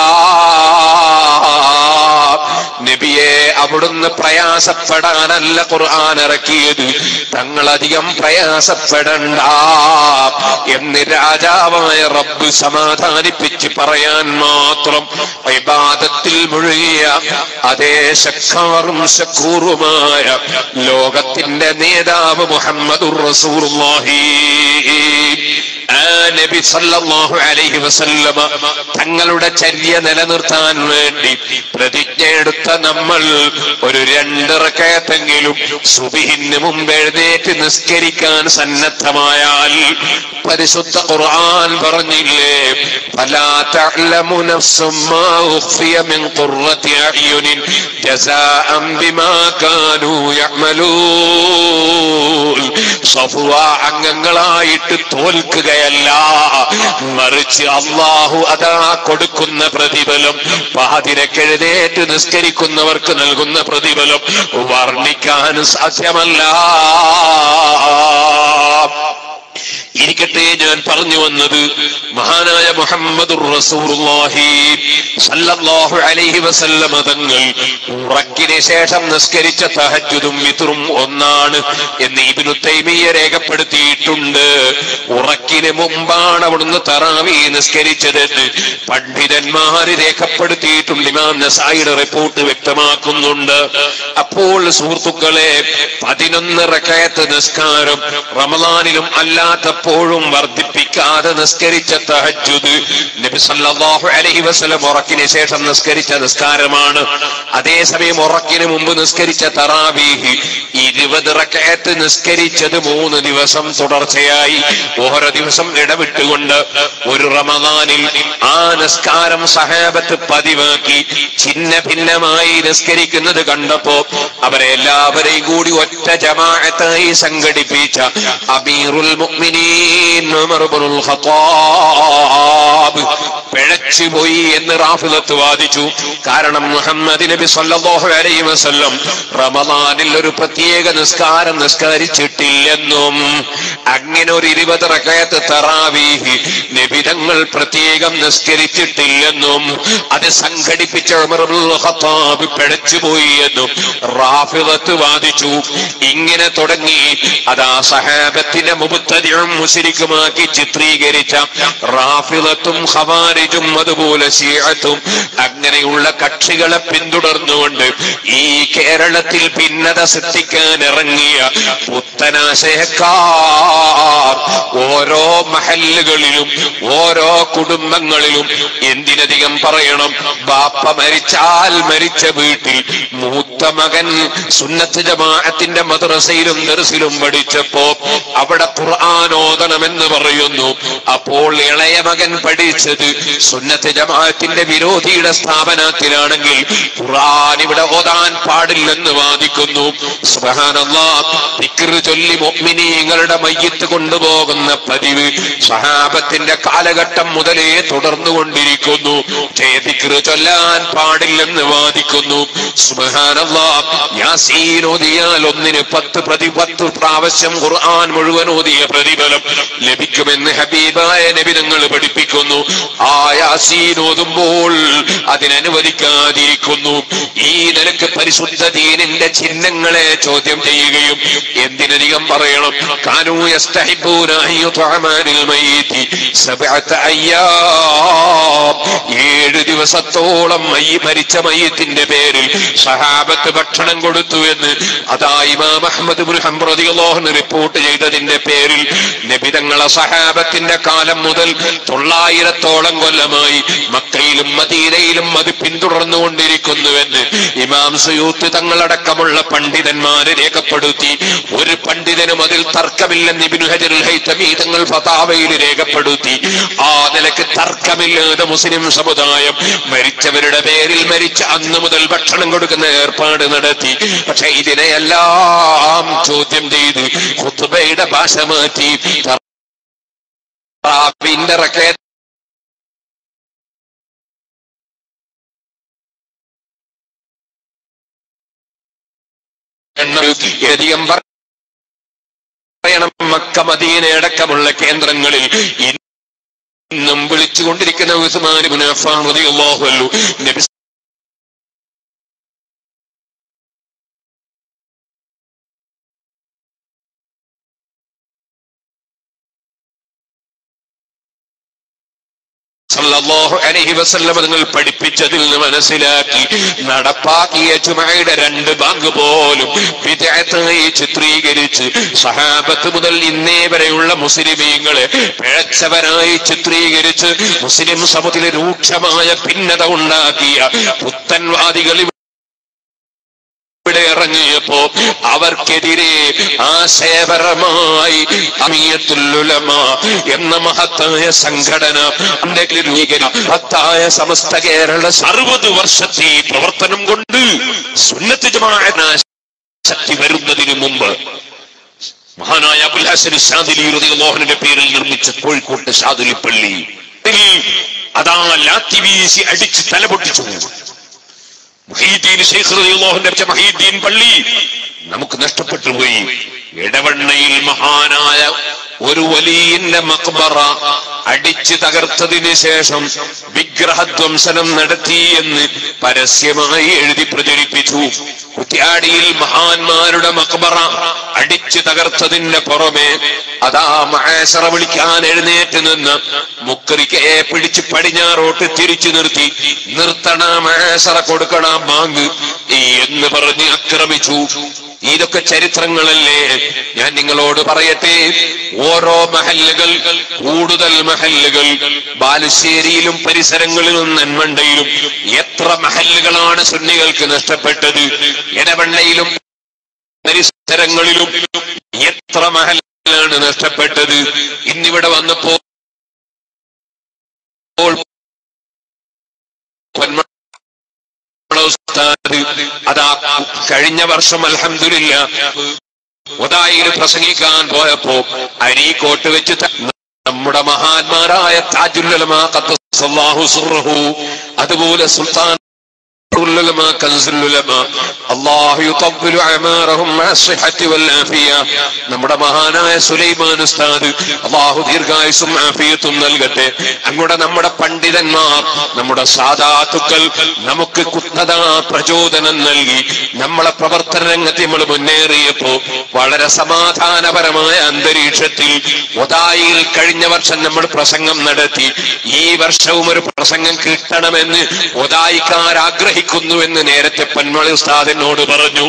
നബിയെ അവിടുന്ന് പ്രയാസപ്പെടാനല്ല ഖുർആൻ ഇറക്കിയത് തങ്ങളധികം പ്രയാസപ്പെടണ്ട എന്ന് രാജാവായ റബ്ബ് സമാധാനിപ്പിച്ച് പറയാൻ മാത്രം ഇബാദത്തിൽ മുഴുകിയ അതേ ശക്കാറും ശക്കൂറുമായ ലോകത്തിന്റെ നേതാവ് മുഹമ്മദുർ റസൂലുള്ളാഹി ആ നബി സല്ലല്ലാഹു അലൈഹി വസല്ലമ തങ്ങളുടെ ചര്യ നിലനിർത്താൻ വേണ്ടി പ്രതിജ്ഞ എടുത്ത നമ്മൾ ഒരു രണ്ടിറക്കയത്തെങ്കിലും സുബിഹിന് മുമ്പ് എഴുന്നേറ്റ് നിസ്കരിക്കാൻ സന്നദ്ധമായാൽ പരിശുദ്ധ ഖുർആൻ പറഞ്ഞില്ലേ فلا تعلم نفس ما أخفي من قرة أعين جزاء بما كانوا يعملون സഫുവ അംഗങ്ങളായിട്ട് തോൽക്കുകയല്ല മറിച്ച് അള്ളാഹു അതാ കൊടുക്കുന്ന പ്രതിഫലം പാതിരക്കെഴുന്നേറ്റ് നിസ്കരിക്കുന്നവർക്ക് നൽകുന്ന പ്രതിഫലം വർണ്ണിക്കാൻ സാധ്യമല്ല ഇരിക്കട്ടെ ഞാൻ പറഞ്ഞു വന്നത് മഹാനായ മുഹമ്മദ് റസൂലുള്ളാഹി സല്ലല്ലാഹു അലൈഹി വസല്ലമ തങ്ങൾ ഉറക്കിന് ശേഷം നിസ്കരിച്ച തഹജ്ജുദും വിത്റും ഒന്നാണ് എന്ന് ഇബ്നു തൈമിയ രേഖപ്പെടുത്തിയിട്ടുണ്ട് ഉറക്കിന് മുമ്പാണ് അവിടുന്ന് തറാവി നിസ്കരിച്ചതെന്ന് പണ്ഡിതന്മാര് രേഖപ്പെടുത്തിയിട്ടുണ്ട് ഇമാം നസായിയുടെ റിപ്പോർട്ട് വ്യക്തമാക്കുന്നുണ്ട് അപ്പോൾ സുഹൃത്തുക്കളെ പതിനൊന്ന് റക്കയത്ത് നിസ്കാരം റമദാനിലും അല്ലാത്തപ്പോഴും വർദ്ധിപ്പിക്കാതെ നിസ്കരിച്ച തഹജ്ജുദ് നബി സല്ലല്ലാഹു അലൈഹി വസല്ലം ഉറക്കിന് ശേഷം നിസ്കരിച്ച നിസ്കാരമാണ് അതേസമയം ഉറക്കിന് മുമ്പ് നിസ്കരിച്ച തറാവീഹ് ഇരുപത് റക്കയത്ത് നിസ്കരിച്ചത് മൂന്ന് ദിവസം തുടർച്ചയായി ഓരോ ദിവസം ഇടവിട്ടുകൊണ്ട് ഒരു റമദാനിൽ ആ നിസ്കാരം സഹാബത്ത് പതിവാക്കി ചിന്ന ഭിന്നമായി നിസ്കരിക്കുന്നത് കണ്ടപ്പോ അവരെ എല്ലാവരെയും കൂടി ഒറ്റ ജമാഅത്തായി സംഘടിപ്പിച്ച അമീറുൽ മുഅ്മിനീൻ ഉമർ ഇബ്നുൽ ഖത്താബ് പിഴച്ചുപോയി എന്ന് റാഫിലത്ത് വാദിച്ചു കാരണം മുഹമ്മദ് നബി സല്ലല്ലാഹു അലൈഹി വസല്ലം റമദാനിൽ ഒരു പ്രത്യേക നിസ്കാരം നിസ്കരിച്ചിട്ടില്ലെന്നും അങ്ങനെ ഒരു ഇരുപത് റകയത്ത് തറാവീഹ് നബിതങ്ങൾ പ്രത്യേകം നിസ്കരിച്ചിട്ടില്ലെന്നും അത് സംഘടിപ്പിച്ച ഉമർ ഇബ്നുൽ ഖത്താബ് പിഴച്ചുപോയി എന്നും റാഫിലത്ത് വാദിച്ചു ഇങ്ങനെ തുടങ്ങി അതാ സഹാബത്തിനെ മുബത്തതിയും മുശരിക്കുമാക്കി ചിത്രീകരിച്ച റാഫിലത്തും ഖവാരിജും അതുപോലെ ഷീഅത്തും അങ്ങനെയുള്ള കക്ഷികളെ പിന്തുടർന്നുകൊണ്ട് ഈ കേരളത്തിൽ ഭിന്നത സൃഷ്ടിക്കാൻ ഇറങ്ങിയ പുത്തനാശയക്കാർ ഓരോ മഹല്ലുകളിലും ഓരോ കുടുംബങ്ങളിലും എന്തിനധികം പറയണം ബാപ്പ മരിച്ചാൽ മരിച്ച വീട്ടിൽ മൂത്ത മകൻ സുന്നത്ത് ജമാഅത്തിന്റെ മദ്രസയിലും ദർസിലും പഠിച്ചപ്പോ അവിടെ ഖുർആാനോദണമെന്ന് പറയുന്നു അപ്പോൾ ഇളയ മകൻ പഠിച്ചത് സുന്നത്ത് ജമാഅത്തിന്റെ വിരോധിയുടെ സ്ഥാപനത്തിലാണെങ്കിൽ ഖുർആൻ ഇവിടെ ഓതാൻ പാടില്ലെന്ന് വാദിക്കുന്നു സുബ്ഹാനല്ലാഹ് ദിക്ർ ചൊല്ലി മുഅ്മിനീങ്ങളുടെ മയ്യത്ത് കൊണ്ടുപോകുന്ന പതിവ് സഹാബത്തിന്റെ കാലഘട്ടം മുതലേ തുടർന്നുകൊണ്ടിരിക്കുന്നു പക്ഷേ ദിക്ർ ചൊല്ലാൻ പാടില്ലെന്ന് വാദിക്കുന്നു സുബ്ഹാനല്ലാഹ് യാസീൻ ഓതിയാൽ ഒന്നിന് പത്ത് പ്രതി പത്ത് പ്രാവശ്യം ഖുർആൻ മുഴുവൻ ഓതിയ പ്രതിഫലം ലഭിക്കുമെന്ന് ഹബീബായ നബി നിങ്ങൾ പഠിപ്പിക്കുന്നു ആ യാസീൻ ഓതുമ്പോൾ അതിനനുവദിക്കാതിരിക്കുന്നു ഈ നിലക്ക് പരിശുദ്ധ ദീനിന്റെ ചിഹ്നങ്ങളെ ചോദ്യം ചെയ്യുകയും എന്തിനധികം പറയണം കാനൂ യസ്തഹിബൂന അൻ യുത്അമാനിൽ മയ്യിതി സബ്അത അയ്യാം ഏഴ് ദിവസത്തോളം മയ്യി മരിച്ച മയ്യത്തിന്റെ പേരിൽ സഹാബത്ത് ഭക്ഷണം കൊടുത്തു എന്ന് അതാ ഇമാം അഹമ്മദ് ഇബ്നു ഹംബർ റളിയല്ലാഹു അൻഹു റിപ്പോർട്ട് ചെയ്തതിന്റെ പേരിൽ നബിതങ്ങളെ സഹാബത്തിന്റെ കാലം മുതൽ തൊള്ളായിരത്തോളം കൊല്ലമായി മക്കയിലും മദീനയിലും അത് പിന്തുടർന്നുകൊണ്ടിരിക്കുന്നുവെന്ന് ഇമാം സുയൂത്ത് തങ്ങളടക്കമുള്ള പണ്ഡിതന്മാരെ രേഖപ്പെടുത്തി ഒരു പണ്ഡിതനും അതിൽ തർക്കമില്ലെന്ന് ഇബ്നു ഹജറുൽ ഹൈതമി തങ്ങൾ ഫതാവയിൽ രേഖപ്പെടുത്തി ആ നിലക്ക് തർക്കമില്ലാതെ മുസ്ലിം സമുദായം മരിച്ചവരുടെ പേരിൽ മരിച്ച അന്ന് മുതൽ ഭക്ഷണം കൊടുക്കുന്ന ഏർപ്പാട് നടത്തി പക്ഷെ ഇതിനെയെല്ലാം ചോദ്യം ചെയ്ത് ഖുത്ബയുടെ ഭാഷ മാറ്റി തറാബിന്റെ റക്കയത്ത് അധികം പറയണം മക്ക മദീന അടക്കമുള്ള കേന്ദ്രങ്ങളിൽ ഇന്നും വിളിച്ചുകൊണ്ടിരിക്കുന്ന ഉസ്മാൻ ഇബ്നു അഫ്ഫാൻ റളിയല്ലാഹു അൻഹു നബി സല്ലല്ലാഹു അലൈഹി വസല്ലം നിങ്ങൾ പഠിപ്പിച്ചതിൽ നിന്ന് മനസ്സിലാക്കി നടപ്പാക്കിയ ചുമയുടെ രണ്ട് ബാങ്ക് പോലും വിദഗ്ധമായി ചിത്രീകരിച്ച് സഹാബത്ത് മുതൽ ഇന്നേ വരെയുള്ള മുസ്ലിമീങ്ങളെ പിഴച്ചവരായി ചിത്രീകരിച്ച് മുസ്ലിം സമൂഹത്തിലെ രൂക്ഷമായ ഭിന്നത ഉണ്ടാക്കിയ പുത്തൻവാദികൾ ഇവിടെ ഇറങ്ങിയപ്പോ അവർക്കെതിരെ ആശയപരമായി അമിയത്തുല്ലുലമ എന്ന മഹത്തായ സംഘടന അതിന്റെ രൂപീകരണം മഹത്തായ സമസ്ത കേരള അറുപത് വർഷത്തെ പ്രവർത്തനം കൊണ്ട് സുന്നത്ത് ജമാഅത്തിന് ശക്തി വരുന്നതിന് മുമ്പ് മഹാനായ അബുൽ ഹസൻ ഷാദിലി റളിയല്ലാഹുവിന്റെ പേരിൽ നിർമ്മിച്ച കോഴിക്കോട്ട് ഷാദുലി പള്ളി അതാ ലാത്തി വീശി അടിച്ച് തലപൊട്ടിച്ചു മഹീദ്ദീൻ ശൈഖ് റളിയല്ലാഹുവിന്റെ വെച്ച മഹീദ്ദീൻ പള്ളി നമുക്ക് നഷ്ടപ്പെട്ടു പോയി ഇടവണ്ണയിൽ മഹാനായ ഒരു വലിയന്റെ മക്ബറ അടിച്ചു തകർത്തതിന് ശേഷം വിഗ്രഹധ്വംസനം നടത്തി എന്ന് പരസ്യമായി എഴുതി പ്രചരിപ്പിച്ചു കുറ്റ്യാടിയിൽ മഹാന്മാരുടെ മക്ബറ അടിച്ചു തകർത്തതിന്റെ പുറമെ അതാ മഹേശ്വറ വിളിക്കാൻ എഴുന്നേറ്റ് നിന്ന് മുക്കരിക്കയെ പിടിച്ച് പടിഞ്ഞാറോട്ട് തിരിച്ചു നിർത്തി നിർത്തണ മഹേശ്വറ കൊടുക്കണ ബാങ്ക് എന്ന് പറഞ്ഞ് ആക്രമിച്ചു ഇതൊക്കെ ചരിത്രങ്ങളല്ലേ ഞാൻ നിങ്ങളോട് പറയട്ടെ ഓരോ മഹല്ലുകൾ കൂടുതൽ മഹല്ലുകൾ ബാലുശ്ശേരിയിലും പരിസരങ്ങളിലും നന്മണ്ടയിലും എത്ര മഹല്ലുകളാണ് സുന്നികൾക്ക് നഷ്ടപ്പെട്ടത് ഇടവണ്ണയിലും പരിസരങ്ങളിലും എത്ര മഹല്ലാണ് നഷ്ടപ്പെട്ടത് ഇന്നിവിടെ വന്നപ്പോൾ പൊന്മ ഉസ്താദ് അതാ കഴിഞ്ഞ വർഷം അൽഹംദുലില്ല ഒതായിൽ പ്രസംഗിക്കാൻ പോയപ്പോ അരീക്കോട്ട് വെച്ച് ത- നമ്മുടെ മഹാന്മാരായ താജുല്ലമ അതുപോലെ സുൽത്താൻ العلماء كنز العلماء الله يطول اعمارهم مع الصحة والعافية നമ്മുടെ മഹാനായ സുലൈമാൻ ഉസ്താദ് അള്ളാഹു ദീർഘായുസും ആഫിയത്തും നൽകട്ടെ അങ്ങോട്ട് നമ്മുടെ പണ്ഡിതന്മാർ നമ്മുടെ സാധാത്തുക്കൾ നമുക്ക് കുന്നതാ പ്രചോദനം നൽകി നമ്മളെ പ്രവർത്തന രംഗത്ത് നമ്മൾ മുന്നേറിയപ്പോ വളരെ സമാധാനപരമായ അന്തരീക്ഷത്തിൽ ഒതായിൽ കഴിഞ്ഞ വർഷം നമ്മൾ പ്രസംഗം നടത്തി ഈ വർഷവും ഒരു പ്രസംഗം കിട്ടണമെന്ന് ഒതായിക്കാർ ആഗ്രഹിക്കുന്നു എന്ന് നേരത്തെ പന്മളി ഉസ്താദിനോട് പറഞ്ഞു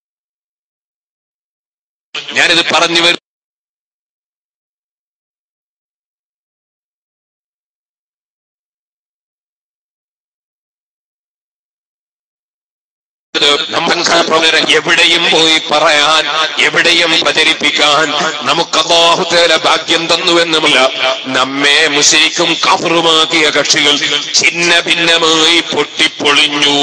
ഞാനിത് പറഞ്ഞു വരും നമുക്ക് എവിടെയും പോയി പറയാൻ എവിടെയും പ്രചരിപ്പിക്കാൻ നമുക്ക് അള്ളാഹുതേല ഭാഗ്യം തന്നുവെന്നുമില്ല നമ്മെ മുസ്ലിക്കും കാഫറുമാക്കിയ കക്ഷികൾ ഛിന്ന ഭിന്നമായി പൊട്ടിപ്പൊളിഞ്ഞു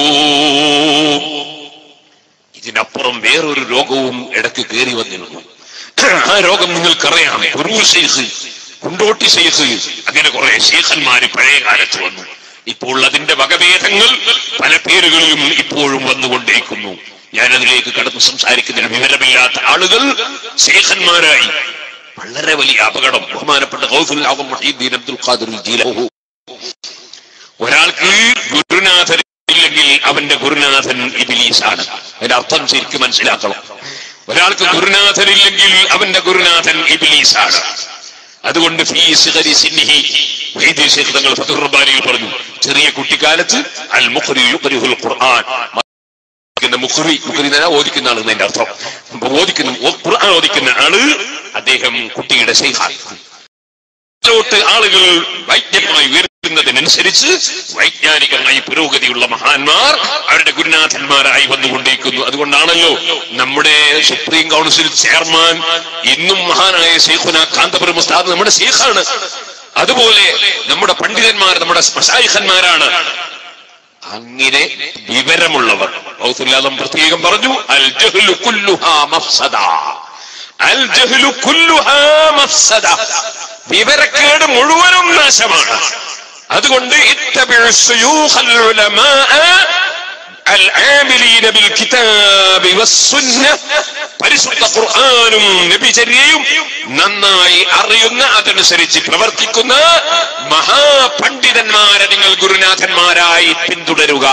ഇതിനപ്പുറം വേറൊരു രോഗവും ഇടയ്ക്ക് കയറി വന്നിരുന്നു ആ രോഗം നിങ്ങൾക്കറിയാം ഒരു ഷെയ്ഖ് കുണ്ടോട്ടി ഷെയ്ഖ് അങ്ങനെ കുറെ ഷെയ്ഖന്മാര് പഴയ കാലത്ത് വന്നു ഇപ്പോൾ അതിന്റെ വകഭേദങ്ങൾ പല പേരുകളിലും ഇപ്പോഴും വന്നുകൊണ്ടിരിക്കുന്നു ഞാനതിലേക്ക് കടന്ന് സംസാരിക്കുന്നതിന് വിവരമില്ലാത്ത ആളുകൾ ഷെയ്ഖന്മാരായി വളരെ വലിയ അപകടം ബഹുമാനപ്പെട്ട ഗൗസുൽ ആദം മുഹീദ്ദീൻ അബ്ദുൽ ഖാദിർ ജീലഹു ഒരാൾക്ക് ഗുരുനാഥൻ ഇല്ലെങ്കിൽ അവന്റെ ഗുരുനാഥൻ ഇബിലീസാണ് അതിന്റെ അർത്ഥം ശരിക്കും മനസ്സിലാക്കണം ഒരാൾക്ക് ഗുരുനാഥൻ ഇല്ലെങ്കിൽ അവന്റെ ഗുരുനാഥൻ ഇബിലീസാണ് അതുകൊണ്ട് ഫീ സിഗരി സിന്നിഹി വൈദ്യ ശേഖ് തങ്ങൾ ഫതുർ റബ്ബാനിയിൽ പറഞ്ഞു ചെറിയ കുട്ടിക്കാലത്ത് അൽ മുഖ്രി യുഖ്രിഹുൽ ഖുർആൻ ഓദിക്കുന്ന മുഖ്രി മുഖ്രി എന്ന് പറഞ്ഞാൽ ഓദിക്കുന്ന ആൾ എന്നതിന്റെ അർത്ഥം അപ്പൊ ഓദിക്കുന്ന ഓ- ഖുർആൻ ഓദിക്കുന്ന ആള് അദ്ദേഹം കുട്ടിയുടെ ശൈഖാണ് ോട്ട് ആളുകൾ വൈജ്ഞമായി ഉയർത്തുന്നതിനനുസരിച്ച് വൈജ്ഞാനികമായി പുരോഗതിയുള്ള മഹാന്മാർ അവരുടെ ഗുരുനാഥന്മാരായി വന്നുകൊണ്ടിരിക്കുന്നു അതുകൊണ്ടാണല്ലോ നമ്മുടെ സുപ്രീം കൗൺസിൽ ചെയർമാൻ ഇന്നും മഹാനായ ശേഖുന കാന്തപുരം ഉസ്താദ് നമ്മുടെ ശേഖാണ് അതുപോലെ നമ്മുടെ പണ്ഡിതന്മാർ നമ്മുടെ മഷായിഖന്മാരാണ് അങ്ങനെ വിവരമുള്ളവർ ഔസുല്ലാദം പ്രത്യേകം പറഞ്ഞു അൽ ജഹ്ലു കുല്ലുഹാ മഫ്സദ അൽ ജഹ്ലു കുല്ലുഹാ മഫ്സദ വിവരക്കേട് മുഴുവനും നാശമാണ് അതുകൊണ്ട് ഇത്തബിഉ ശുയൂഖൽ ഉലമാഅ العاملين بالكتاب والسنة പരിശുദ്ധ ഖുർആാനും നബിചര്യയും നന്നായി അറിയുന്ന അതനുസരിച്ച് പ്രവർത്തിക്കുന്ന മഹാപണ്ഡിതന്മാരെ നിങ്ങൾ ഗുരുനാഥന്മാരായി പിന്തുടരുക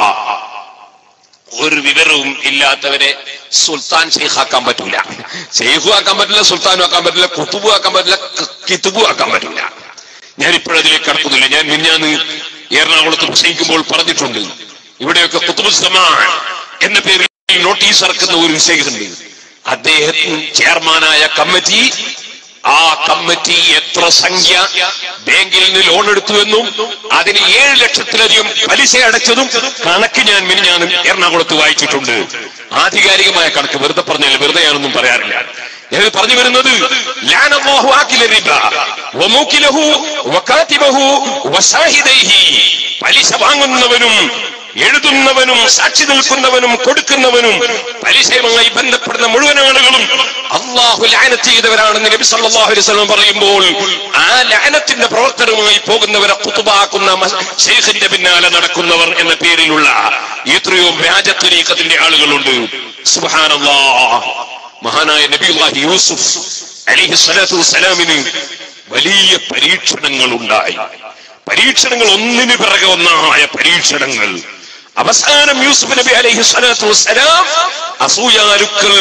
ഒരു വിവരവും ഇല്ലാത്തവരെ സുൽത്താൻ ഷെയ്ഖാക്കാൻ പറ്റൂല ഷെയ്ഖു ആക്കാൻ പറ്റില്ല സുൽത്താനും ആക്കാൻ പറ്റില്ല കുത്തുബു ആക്കാൻ പറ്റില്ല കിത്തുബു ആക്കാൻ പറ്റൂല ഞാൻ ഇപ്പോഴതിലേക്ക് കടക്കുന്നില്ല ഞാൻ മിന്നാന്ന് എറണാകുളത്ത് പ്രസംഗിക്കുമ്പോൾ പറഞ്ഞിട്ടുണ്ട് ഇവിടെയൊക്കെ കുത്തുബുസ്തമാൻ എന്ന പേരിൽ നോട്ടീസ് ഇറക്കുന്ന ഒരു വിഷയമുണ്ട് അദ്ദേഹത്തിന് ചെയർമാനായ കമ്മിറ്റി ആ കമ്മിറ്റി എത്ര സംഖ്യ ബാങ്കിൽ നിന്ന് ലോൺ എടുത്തുവെന്നും അതിന് ഏഴ് ലക്ഷത്തിലധികം പലിശ അടച്ചതും കണക്ക് ഞാൻ മിനിഞ്ഞാനും എറണാകുളത്ത് വായിച്ചിട്ടുണ്ട് ആധികാരികമായ കണക്ക് വെറുതെ പറഞ്ഞാൽ വെറുതെ ഞാനൊന്നും പറയാറില്ല ഞാൻ പറഞ്ഞു വരുന്നത് ലാനല്ലാഹു ആക്കില റിബ വമൂക്കിലഹു വകാതിബഹു വസാഹിദൈഹി പലിശ വാങ്ങുന്നവനും എഴുതുന്നവനും സാക്ഷി നിൽക്കുന്നവനും കൊടുക്കുന്നവനും പലിശയുമായി ബന്ധപ്പെടുന്ന മുഴുവൻ ആളുകളും അള്ളാഹു ലാനത്ത് ചെയ്തവരാണെന്ന് നബി സല്ലല്ലാഹു അലൈഹി വസല്ലം പറയുമ്പോൾ ആ ലാനത്തിന്റെ പ്രവർത്തനവുമായി പോകുന്നവരെ കുത്തുബാക്കുന്ന മ- ശൈഖിന്റെ പിന്നാലെ നടക്കുന്നവർ എന്ന പേരിലുള്ള എത്രയോ വ്യാജത്തുരീക്കത്തിന്റെ ആളുകളുണ്ട് സുബ്ഹാനല്ലാഹ് മഹാനായ നബിയുല്ലാഹി യൂസുഫ് അലിഹി സ്വലാത്തു വസ്സലാമിന് വലിയ പരീക്ഷണങ്ങൾ ഉണ്ടായി പരീക്ഷണങ്ങൾ ഒന്നിനു പിറകെ ഒന്നായ പരീക്ഷണങ്ങൾ അവസാനം യൂസുഫ് നബി അലൈഹി സ്വലാത്തു വസ്സലാം അസൂയാലുക്കൾ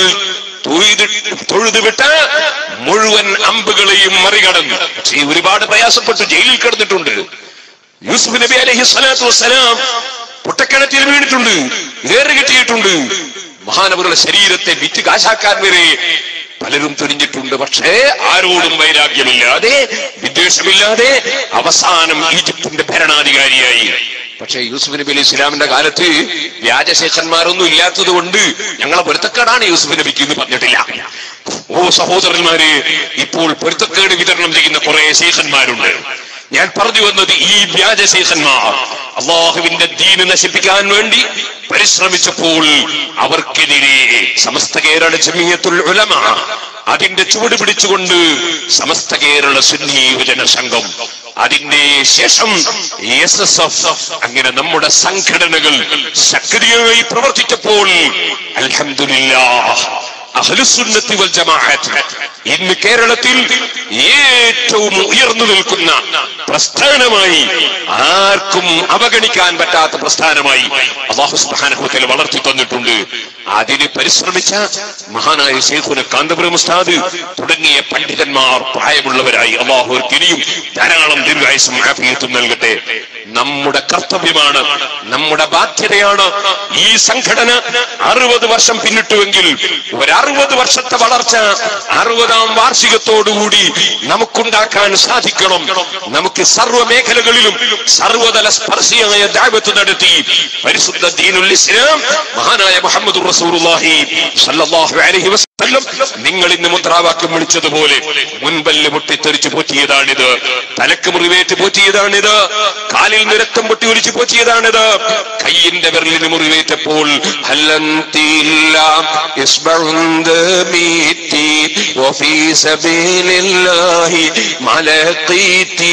തൊഴുതുവിട്ട് മുഴുവൻ അമ്പുകളെയും മറികടന്നു പക്ഷേ ഒരുപാട് പ്രയാസപ്പെട്ടു ജയിലിൽ കിടന്നിട്ടുണ്ട് യൂസുഫ് നബി അലൈഹി സ്വലാത്തു വസ്സലാം പൊട്ടക്കിണറ്റിൽ വീണിട്ടുണ്ട് ഏറ് കിട്ടിയിട്ടുണ്ട് മഹാനവരുടെ ശരീരത്തെ വിറ്റ് കാശാക്കാൻ വരെ പലരും തുനിഞ്ഞിട്ടുണ്ട് പക്ഷേ ആരോടും വൈരാഗ്യമില്ലാതെ വിദ്വേഷമില്ലാതെ അവസാനം ഈജിപ്തിന്റെ ഭരണാധികാരിയായി പക്ഷേ യൂസുഫ് നബി അലി ഇസ്ലാമിന്റെ കാലത്ത് വ്യാജശേഖന്മാരൊന്നും ഇല്ലാത്തത് കൊണ്ട് ഞങ്ങളെ പൊരുത്തക്കേടാണ് യൂസുഫ് നബിക്ക് എന്ന് പറഞ്ഞിട്ടില്ല ഓ സഹോദരന്മാര് ഇപ്പോൾ പൊരുത്തക്കേട് വിതരണം ചെയ്യുന്ന കുറെ ശേഖന്മാരുണ്ട് ഞാൻ പറഞ്ഞു വന്നത് ഈ വ്യാജശേഖന്മാർ അള്ളാഹുവിന്റെ ദീന് നശിപ്പിക്കാൻ വേണ്ടി പരിശ്രമിച്ചപ്പോൾ അവർക്കെതിരെ സമസ്ത കേരള ജമിയത്തുൽ ഉലമ അതിന്റെ ചുവട് പിടിച്ചുകൊണ്ട് സമസ്ത കേരള സുന്നി യുവജന സംഘം അതിന്റെ ശേഷം എസ് എസ് എഫ് അങ്ങനെ നമ്മുടെ സംഘടനകൾ സക്രിയമായി പ്രവർത്തിച്ചപ്പോൾ അൽഹംദുലില്ലാ അഹ്ലുസുന്നത്തി വൽ ജമാഅത്ത് ഇന്ന് കേരളത്തിൽ ഏറ്റവും ഉയർന്നു നിൽക്കുന്ന പ്രസ്ഥാനമായി ആർക്കും അവഗണിക്കാൻ പറ്റാത്ത പ്രസ്ഥാനമായി അള്ളാഹു സുബ്ഹാനഹു വളർത്തി തന്നിട്ടുണ്ട് അതിന് പരിശ്രമിച്ച മഹാനായ ശേഖുന കാന്തപുരം ഉസ്താദ് തുടങ്ങിയ പണ്ഡിതന്മാർ പ്രായമുള്ളവരായി അള്ളാഹു ഇനിയും ധാരാളം ദീർഘായുസും ആഫിയത്തും നൽകട്ടെ നമ്മുടെ കർത്തവ്യമാണ് നമ്മുടെ ബാധ്യതയാണ് ഈ സംഘടന അറുപത് വർഷം പിന്നിട്ടുവെങ്കിൽ ഒരു അറുപത് വർഷത്തെ വളർച്ച അറുപതാം വാർഷികത്തോടുകൂടി നമുക്കുണ്ടാക്കാൻ സാധിക്കണം നമുക്ക് സർവ്വ മേഖലകളിലും സർവതല സ്പർശിയായ ദാവത്ത് നടത്തി പരിശുദ്ധ ദീനുൽ ഇസ്ലാം മഹാനായ മുഹമ്മദ് റസൂലുള്ളാഹി സല്ലല്ലാഹു അലൈഹി വസല്ലം നിങ്ങൾ ഇന്ന് മുദ്രാവാക്യം വിളിച്ചതുപോലെ മുൻപല്ല് പൊട്ടിത്തെറിച്ച് പോറ്റിയതാണിത് തലക്ക് മുറിവേറ്റ് പോറ്റിയതാണിത് കാലിൽ നിരക്കം പൊട്ടി ഒലിച്ചു പോറ്റിയതാണിത് കയ്യിന്റെ വിരലിന് മുറിവേറ്റപ്പോൾ ഹല്ലന്തില്ല യസ്ബഉന്ദ മീത്തി വഫീ സബീലില്ലാഹി മലഖീത്തി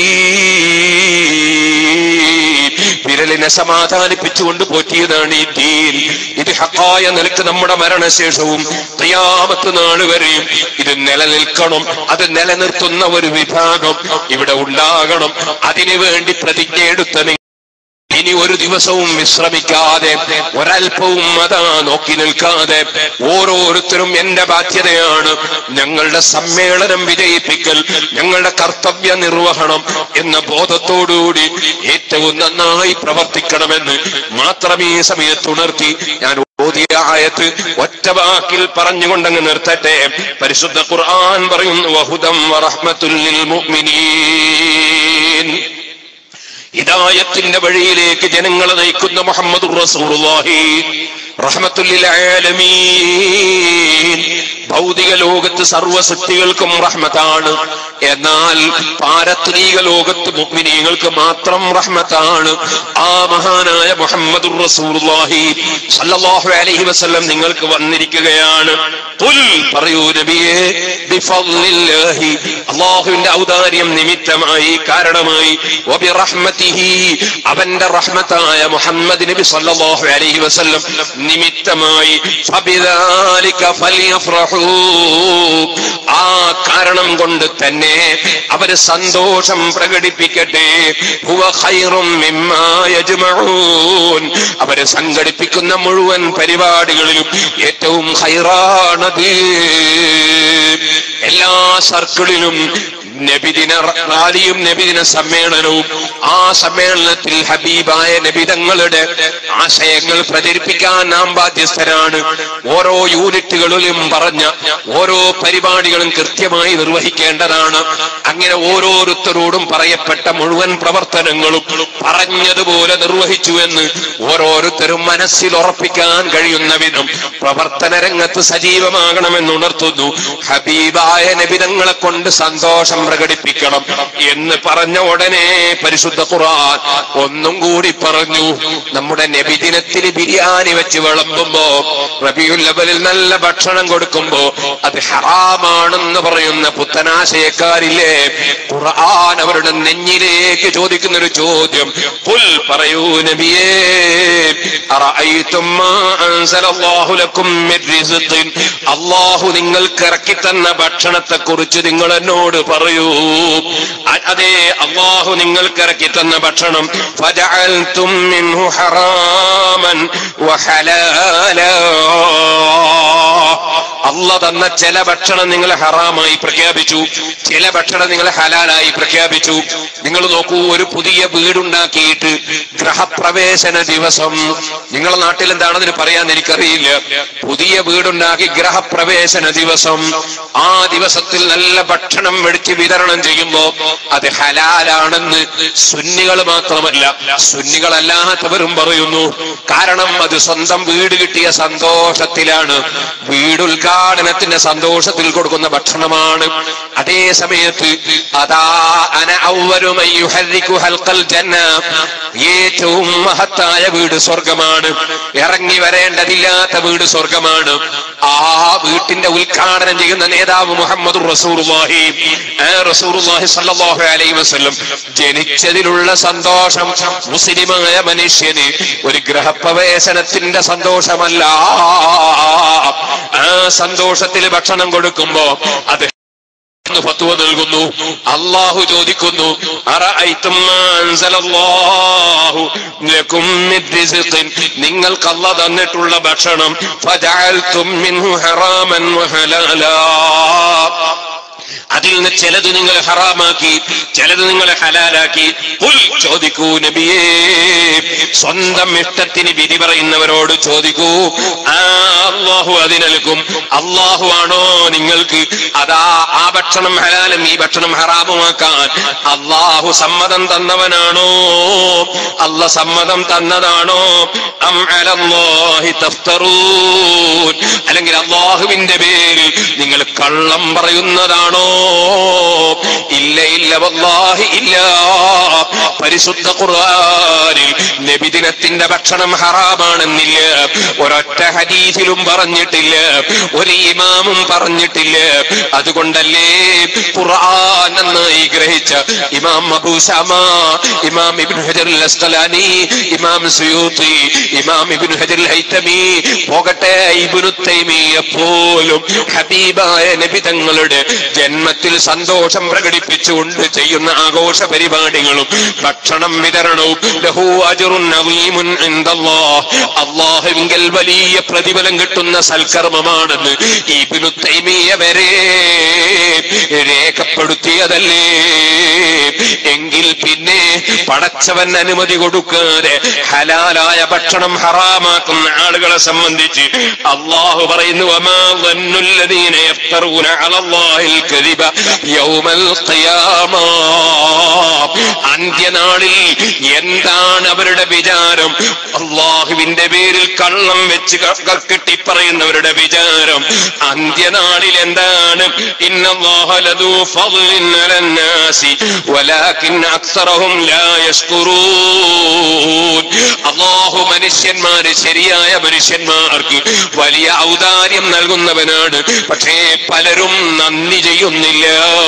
വിരലിനെ സമാധാനിപ്പിച്ചുകൊണ്ട് പോറ്റിയതാണ് ഈ ദീൻ ഇത് ഹക്കായ നിലക്ക് നമ്മുടെ മരണശേഷവും ഖിയാമത്ത് നാൾ വരെയും ഇത് നിലനിൽക്കണം അത് നിലനിർത്തുന്ന ഒരു വിഭാഗം ഇവിടെ ഉണ്ടാകണം അതിനു വേണ്ടി പ്രതിജ്ഞ എടുത്ത നിങ്ങൾ ഇനി ഒരു ദിവസവും വിശ്രമിക്കാതെ ഒരൽപ്പവും അതാ നോക്കി നിൽക്കാതെ ഓരോരുത്തരും എന്റെ ബാധ്യതയാണ് ഞങ്ങളുടെ സമ്മേളനം വിജയിപ്പിക്കൽ ഞങ്ങളുടെ കർത്തവ്യ നിർവഹണം എന്ന ബോധത്തോടുകൂടി ഏറ്റവും നന്നായി പ്രവർത്തിക്കണമെന്ന് മാത്രം ഈ സമയത്ത് ഉണർത്തി ഞാൻ ഓതിയ ആയത്ത് ഒറ്റ വാക്കിൽ പറഞ്ഞുകൊണ്ടങ്ങ് നിർത്തട്ടെ പരിശുദ്ധ ഖുർആൻ പറയുന്നു വഹുദം വറഹ്മത്തുല്ലിൽ മുഅ്മിനീൻ ഹിദായത്തിന്റെ വഴിയിലേക്ക് ജനങ്ങളെ നയിക്കുന്ന മുഹമ്മദ് റസൂലുള്ളാഹി റഹ്മത്തുല്ലിൽ ആലമീൻ ഭൗതിക ലോകത്ത് സർവ്വ സൃഷ്ടികൾക്കും റഹ്മത്താണ് എന്നാൽ പാരത്രീക ലോകത്ത് മുഗ്മിനീങ്ങൾക്ക് മാത്രം റഹ്മത്താണ് ആ മഹാനായ മുഹമ്മദ് റസൂലുള്ളാഹി സല്ലല്ലാഹു അലൈഹി വസല്ലം നിങ്ങൾക്ക് വന്നിരിക്കുകയാണ് ഖുൽ പറയൂ നബിയേ ബിഫദ്ലില്ലാഹി അല്ലാഹുവിന്റെ ഔദാര്യം നിമിത്തമായി കാരണമായി വബിറഹ്മതിഹി അവന്റെ റഹ്മത്തായ മുഹമ്മദ് നബി സല്ലല്ലാഹു അലൈഹി വസല്ലം നിമിത്തമായി ഫബിദാലിക ഫലിയഫ്റഹൂ ആ കാരണം കൊണ്ട് തന്നെ അവര് സന്തോഷം പ്രകടിപ്പിക്കട്ടെ ഹുവ ഖൈറും മിമ്മാ യജ്മഊൻ അവര് സംഘടിപ്പിക്കുന്ന മുഴുവൻ പരിപാടികളിലും ഏറ്റവും ഹൈറാണത് എല്ലാ സർക്കിളിലും നബിദിന റാലിയും നബിദിന സമ്മേളനവും ആ സമ്മേളനത്തിൽ ഹബീബായ നബിതങ്ങളുടെ ആശയങ്ങൾ പ്രചരിപ്പിക്കാൻ നാം ബാധ്യസ്ഥരാണ് ഓരോ യൂണിറ്റുകളിലും പറഞ്ഞ ഓരോ പരിപാടികളും കൃത്യമായി നിർവഹിക്കേണ്ടതാണ് അങ്ങനെ ഓരോരുത്തരോടും പറയപ്പെട്ട മുഴുവൻ പ്രവർത്തനങ്ങളും പറഞ്ഞതുപോലെ നിർവഹിച്ചു എന്ന് ഓരോരുത്തരും മനസ്സിൽ ഉറപ്പിക്കാൻ കഴിയുന്ന വിധം പ്രവർത്തന രംഗത്ത് സജീവമാകണമെന്ന് ഉണർത്തുന്നു ഹബീബായ നബിതങ്ങളെ കൊണ്ട് സന്തോഷം പ്രകടിപ്പിക്കണം എന്ന് പറഞ്ഞ ഉടനെ പരിശുദ്ധ ഖുർആൻ ഒന്നും കൂടി പറഞ്ഞു നമ്മുടെ നബിദിനത്തിന് ബിരിയാണി വെച്ച് വിളമ്പുമ്പോ റബിയുൽ ലബലിൽ നല്ല ഭക്ഷണം കൊടുക്കുമ്പോ അത് ഹറാമാണെന്ന് പറയുന്ന പുത്തനാശയക്കാരില്ലേ ഖുർആൻ അവരുടെ നെഞ്ഞിലേക്ക് ചോദിക്കുന്ന ഒരു ചോദ്യം പുൽ പറയൂ നബിയേ അറഅയ്തും മാ അൻസലല്ലാഹു ലക്കും മിൻ റിസ്ഖിൻ അല്ലാഹു നിങ്ങൾക്ക് ഇറക്കി തന്ന ഭക്ഷണം ഭക്ഷണത്തെ കുറിച്ച് നിങ്ങൾ എന്നോട് പറയൂ അ- അതേ അള്ളാഹു നിങ്ങൾക്ക് ഇറക്കി തന്ന ഭക്ഷണം ഫജഅൽതും മിൻഹു ഹറാമൻ വഹലാലാ അല്ല തന്ന ചില ഭക്ഷണം നിങ്ങൾ ഹറാമായി പ്രഖ്യാപിച്ചു ചില ഭക്ഷണം നിങ്ങൾ ഹലാലായി പ്രഖ്യാപിച്ചു നിങ്ങൾ നോക്കൂ ഒരു പുതിയ വീടുണ്ടാക്കിയിട്ട് ഗ്രഹപ്രവേശന ദിവസം നിങ്ങളെ നാട്ടിൽ എന്താണെന്ന് പറയാൻ എനിക്കറിയില്ല പുതിയ വീടുണ്ടാക്കി ഗ്രഹപ്രവേശന ദിവസം ആ ദിവസത്തിൽ നല്ല ഭക്ഷണം മേടിച്ച് വിതരണം ചെയ്യുമ്പോ അത് ഹലാലാണെന്ന് സുന്നികൾ മാത്രമല്ല സുന്നികളല്ലാത്തവരും പറയുന്നു കാരണം അത് സ്വന്തം വീട് കിട്ടിയ സന്തോഷത്തിലാണ് വീടുദ്ഘാടനത്തിന്റെ സന്തോഷത്തിൽ കൊടുക്കുന്ന ഭക്ഷണമാണ് അതേ സമയത്ത് അതാ അന ഔവലുമൻ യുഹർരികു ഹൽഖൽ ജന്ന ഏറ്റവും മഹത്തായ വീട് സ്വർഗമാണ് ഇറങ്ങി വരേണ്ടതില്ലാത്ത വീട് സ്വർഗമാണ് ആ വീട്ടിന്റെ ഉദ്ഘാടനം ചെയ്യുന്ന നേതാവ് മുഹമ്മദ് റസൂറുല്ലാഹി ആ റസൂറുല്ലാഹി സല്ലല്ലാഹു അലൈഹി വസല്ലം ജനിച്ചതിലുള്ള സന്തോഷം മുസ്ലിമായ മനുഷ്യന് ഒരു ഗ്രഹപ്രവേശനത്തിന്റെ സന്തോഷമല്ല ആ സന്തോഷത്തിൽ ഭക്ഷണം കൊടുക്കുമ്പോ അത് എന്ന് ഫത്വ നൽകുന്നു അള്ളാഹു ചോദിക്കുന്നു അറഅയ്തും മാ അൻസലല്ലാഹു ലക്കും മിൻ റിസ്ഖിൻ നിങ്ങൾക്ക് അല്ല തന്നിട്ടുള്ള ഭക്ഷണം ഫജഅൽതും മിൻഹു ഹറാമൻ വഹലാലാ അതിൽ നിന്ന് ചിലത് നിങ്ങൾ ഹറാമാക്കി ചിലത് നിങ്ങൾ ഹലാലാക്കി പുൽ ചോദിക്കൂ നബിയേ സ്വന്തം ഇഷ്ടത്തിന് വിധി പറയുന്നവരോട് ചോദിക്കൂ ആ അള്ളാഹു അതിനൽക്കും അള്ളാഹു ആണോ നിങ്ങൾക്ക് അതാ ആ ഭക്ഷണം ഹലാലും ഈ ഭക്ഷണം ഹറാമുമാക്കാൻ അള്ളാഹു സമ്മതം തന്നവനാണോ അല്ല സമ്മതം തന്നതാണോ അം അലല്ലാഹി തഫ്തറൂൻ അല്ലെങ്കിൽ അള്ളാഹുവിന്റെ പേരിൽ നിങ്ങൾ കള്ളം പറയുന്നതാണോ ഇല്ല ഇല്ല വല്ലാഹി ഇല്ല പരിശുദ്ധ ഖുർആനിൽ നബിദിനത്തിന്റെ ഭക്ഷണം ഹറാമാണെന്നില്ല ഒരൊറ്റ ഹദീസിലും പറഞ്ഞിട്ടില്ല ഒരു ഇമാമും പറഞ്ഞിട്ടില്ല അതുകൊണ്ടല്ലേ ഖുർആൻ നന്നായി ഗ്രഹിച്ച ഇമാം അബൂ ശമ ഇമാം ഇബ്നു ഹജർ അൽ അസ്ഖലാനി ഇമാം സുയൂത്തി ഇമാം ഇബ്നു ഹജർ അൽ ഹൈതമി പോകട്ടെ ഇബ്നു തൈമിയ പോലും ഹബീബായ നബി തങ്ങളുടെ ജന്മത്തിൽ സന്തോഷം പ്രകടിപ്പിച്ചുകൊണ്ട് ചെയ്യുന്ന ആഘോഷ പരിപാടികളും ഭക്ഷണം വിതരണവും ലഹു അജ്റുൻ അളീമുൻ ഇൻദല്ലാഹ് അല്ലാഹുവിങ്കൽ വലിയ പ്രതിഫലം കിട്ടുന്ന സൽക്കർമ്മമാണെന്ന് ഇബ്നു തൈമിയ വരെ രേഖപ്പെടുത്തിയതല്ലേ എങ്കിൽ പിന്നെ പടച്ചവൻ അനുമതി കൊടുക്കാതെ ഹലാലായ ഭക്ഷണം ഹറാമാക്കുന്ന ആളുകളെ സംബന്ധിച്ച് അള്ളാഹു പറയുന്നു വമാ ظنُّ يفترون على الله الكذب يوم القيامة അന്ത്യനാളിൽ എന്താണ് അവരുടെ വിചാരം അള്ളാഹുവിന്റെ പേരിൽ കള്ളം വെച്ച് ക- ക- കെട്ടിപ്പറയുന്നവരുടെ വിചാരം അന്ത്യനാളിൽ എന്താണ് ഇന്നല്ലാഹ ലദൂ ഫദ്ലിൻ അലന്നാസി വലാകിൻ അക്സറഹും ലാ യഷ്കുറൂൻ അള്ളാഹു മനുഷ്യന്മാര് ശരിയായ മനുഷ്യന്മാർക്ക് വലിയ ഔദാര്യം നൽകുന്നവനാണ് പക്ഷേ പലരും നന്ദി ചെയ്യുന്നില്ല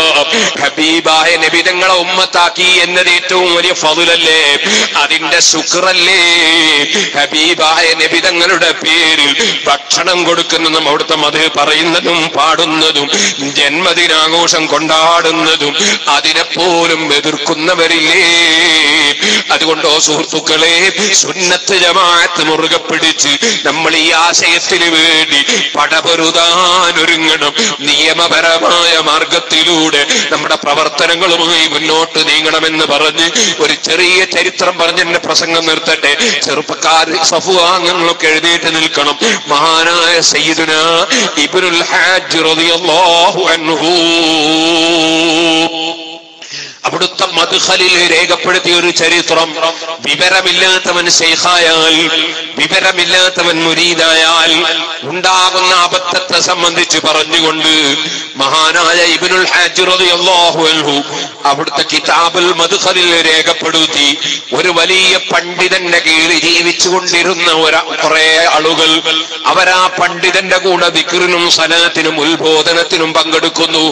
ഹബീബായ നബിതങ്ങളെ ഉമ്മത്താക്കി എന്നത് ഏറ്റവും വലിയ ഫതുലല്ലേ അതിന്റെ ശുക്രല്ലേ ഹബീബായ നബിതങ്ങളുടെ പേരിൽ ഭക്ഷണം കൊടുക്കുന്നതും അവിടുത്തെ മത് പറയുന്നതും പാടുന്നതും ജന്മദിനാഘോഷം കൊണ്ടാടുന്നതും അതിനെപ്പോലും എതിർക്കുന്നവരില്ലേ അതുകൊണ്ടോ സുഹൃത്തുക്കളെ സുന്നത്ത് ജമാഅത്ത് മുറുകെ പിടിച്ച് നമ്മൾ ഈ ആശയത്തിന് വേണ്ടി പടപൊരുതാൻ ഒരുങ്ങണം നിയമപരമായ മാർഗത്തിലൂടെ നമ്മുടെ പ്രവർത്തനങ്ങളുമായി മുന്നോട്ട് നീങ്ങണമെന്ന് പറഞ്ഞ് ഒരു ചെറിയ ചരിത്രം പറഞ്ഞ് എന്റെ പ്രസംഗം നിർത്തട്ടെ ചെറുപ്പക്കാർ സഫുവാങ്ങങ്ങളൊക്കെ എഴുന്നേറ്റ് നിൽക്കണം മഹാനായ സയ്യിദുന ഇബ്നുൽ ഹാജ് റളിയല്ലാഹു അൻഹു അവിടുത്തെ മധുഹലിൽ രേഖപ്പെടുത്തിയ ഒരു ചരിത്രം വിവരമില്ലാത്തവൻ ശൈഖായാൽ വിവരമില്ലാത്തവൻ മുരീദായാൽ ഉണ്ടാകുന്ന അബദ്ധത്തെ സംബന്ധിച്ച് പറഞ്ഞുകൊണ്ട് മഹാനായ ഇബിനുൽ ഹാജ് റളിയല്ലാഹു അൻഹു അവിടുത്തെ കിതാബുൽ മധുഹലിൽ രേഖപ്പെടുത്തി ഒരു വലിയ പണ്ഡിതന്റെ കീഴിൽ ജീവിച്ചുകൊണ്ടിരുന്ന ഒരു കുറെ ആളുകൾ അവരാ പണ്ഡിതന്റെ കൂടെ ദിക്റിനും സലാത്തിനും ഉത്ബോധനത്തിനും പങ്കെടുക്കുന്നു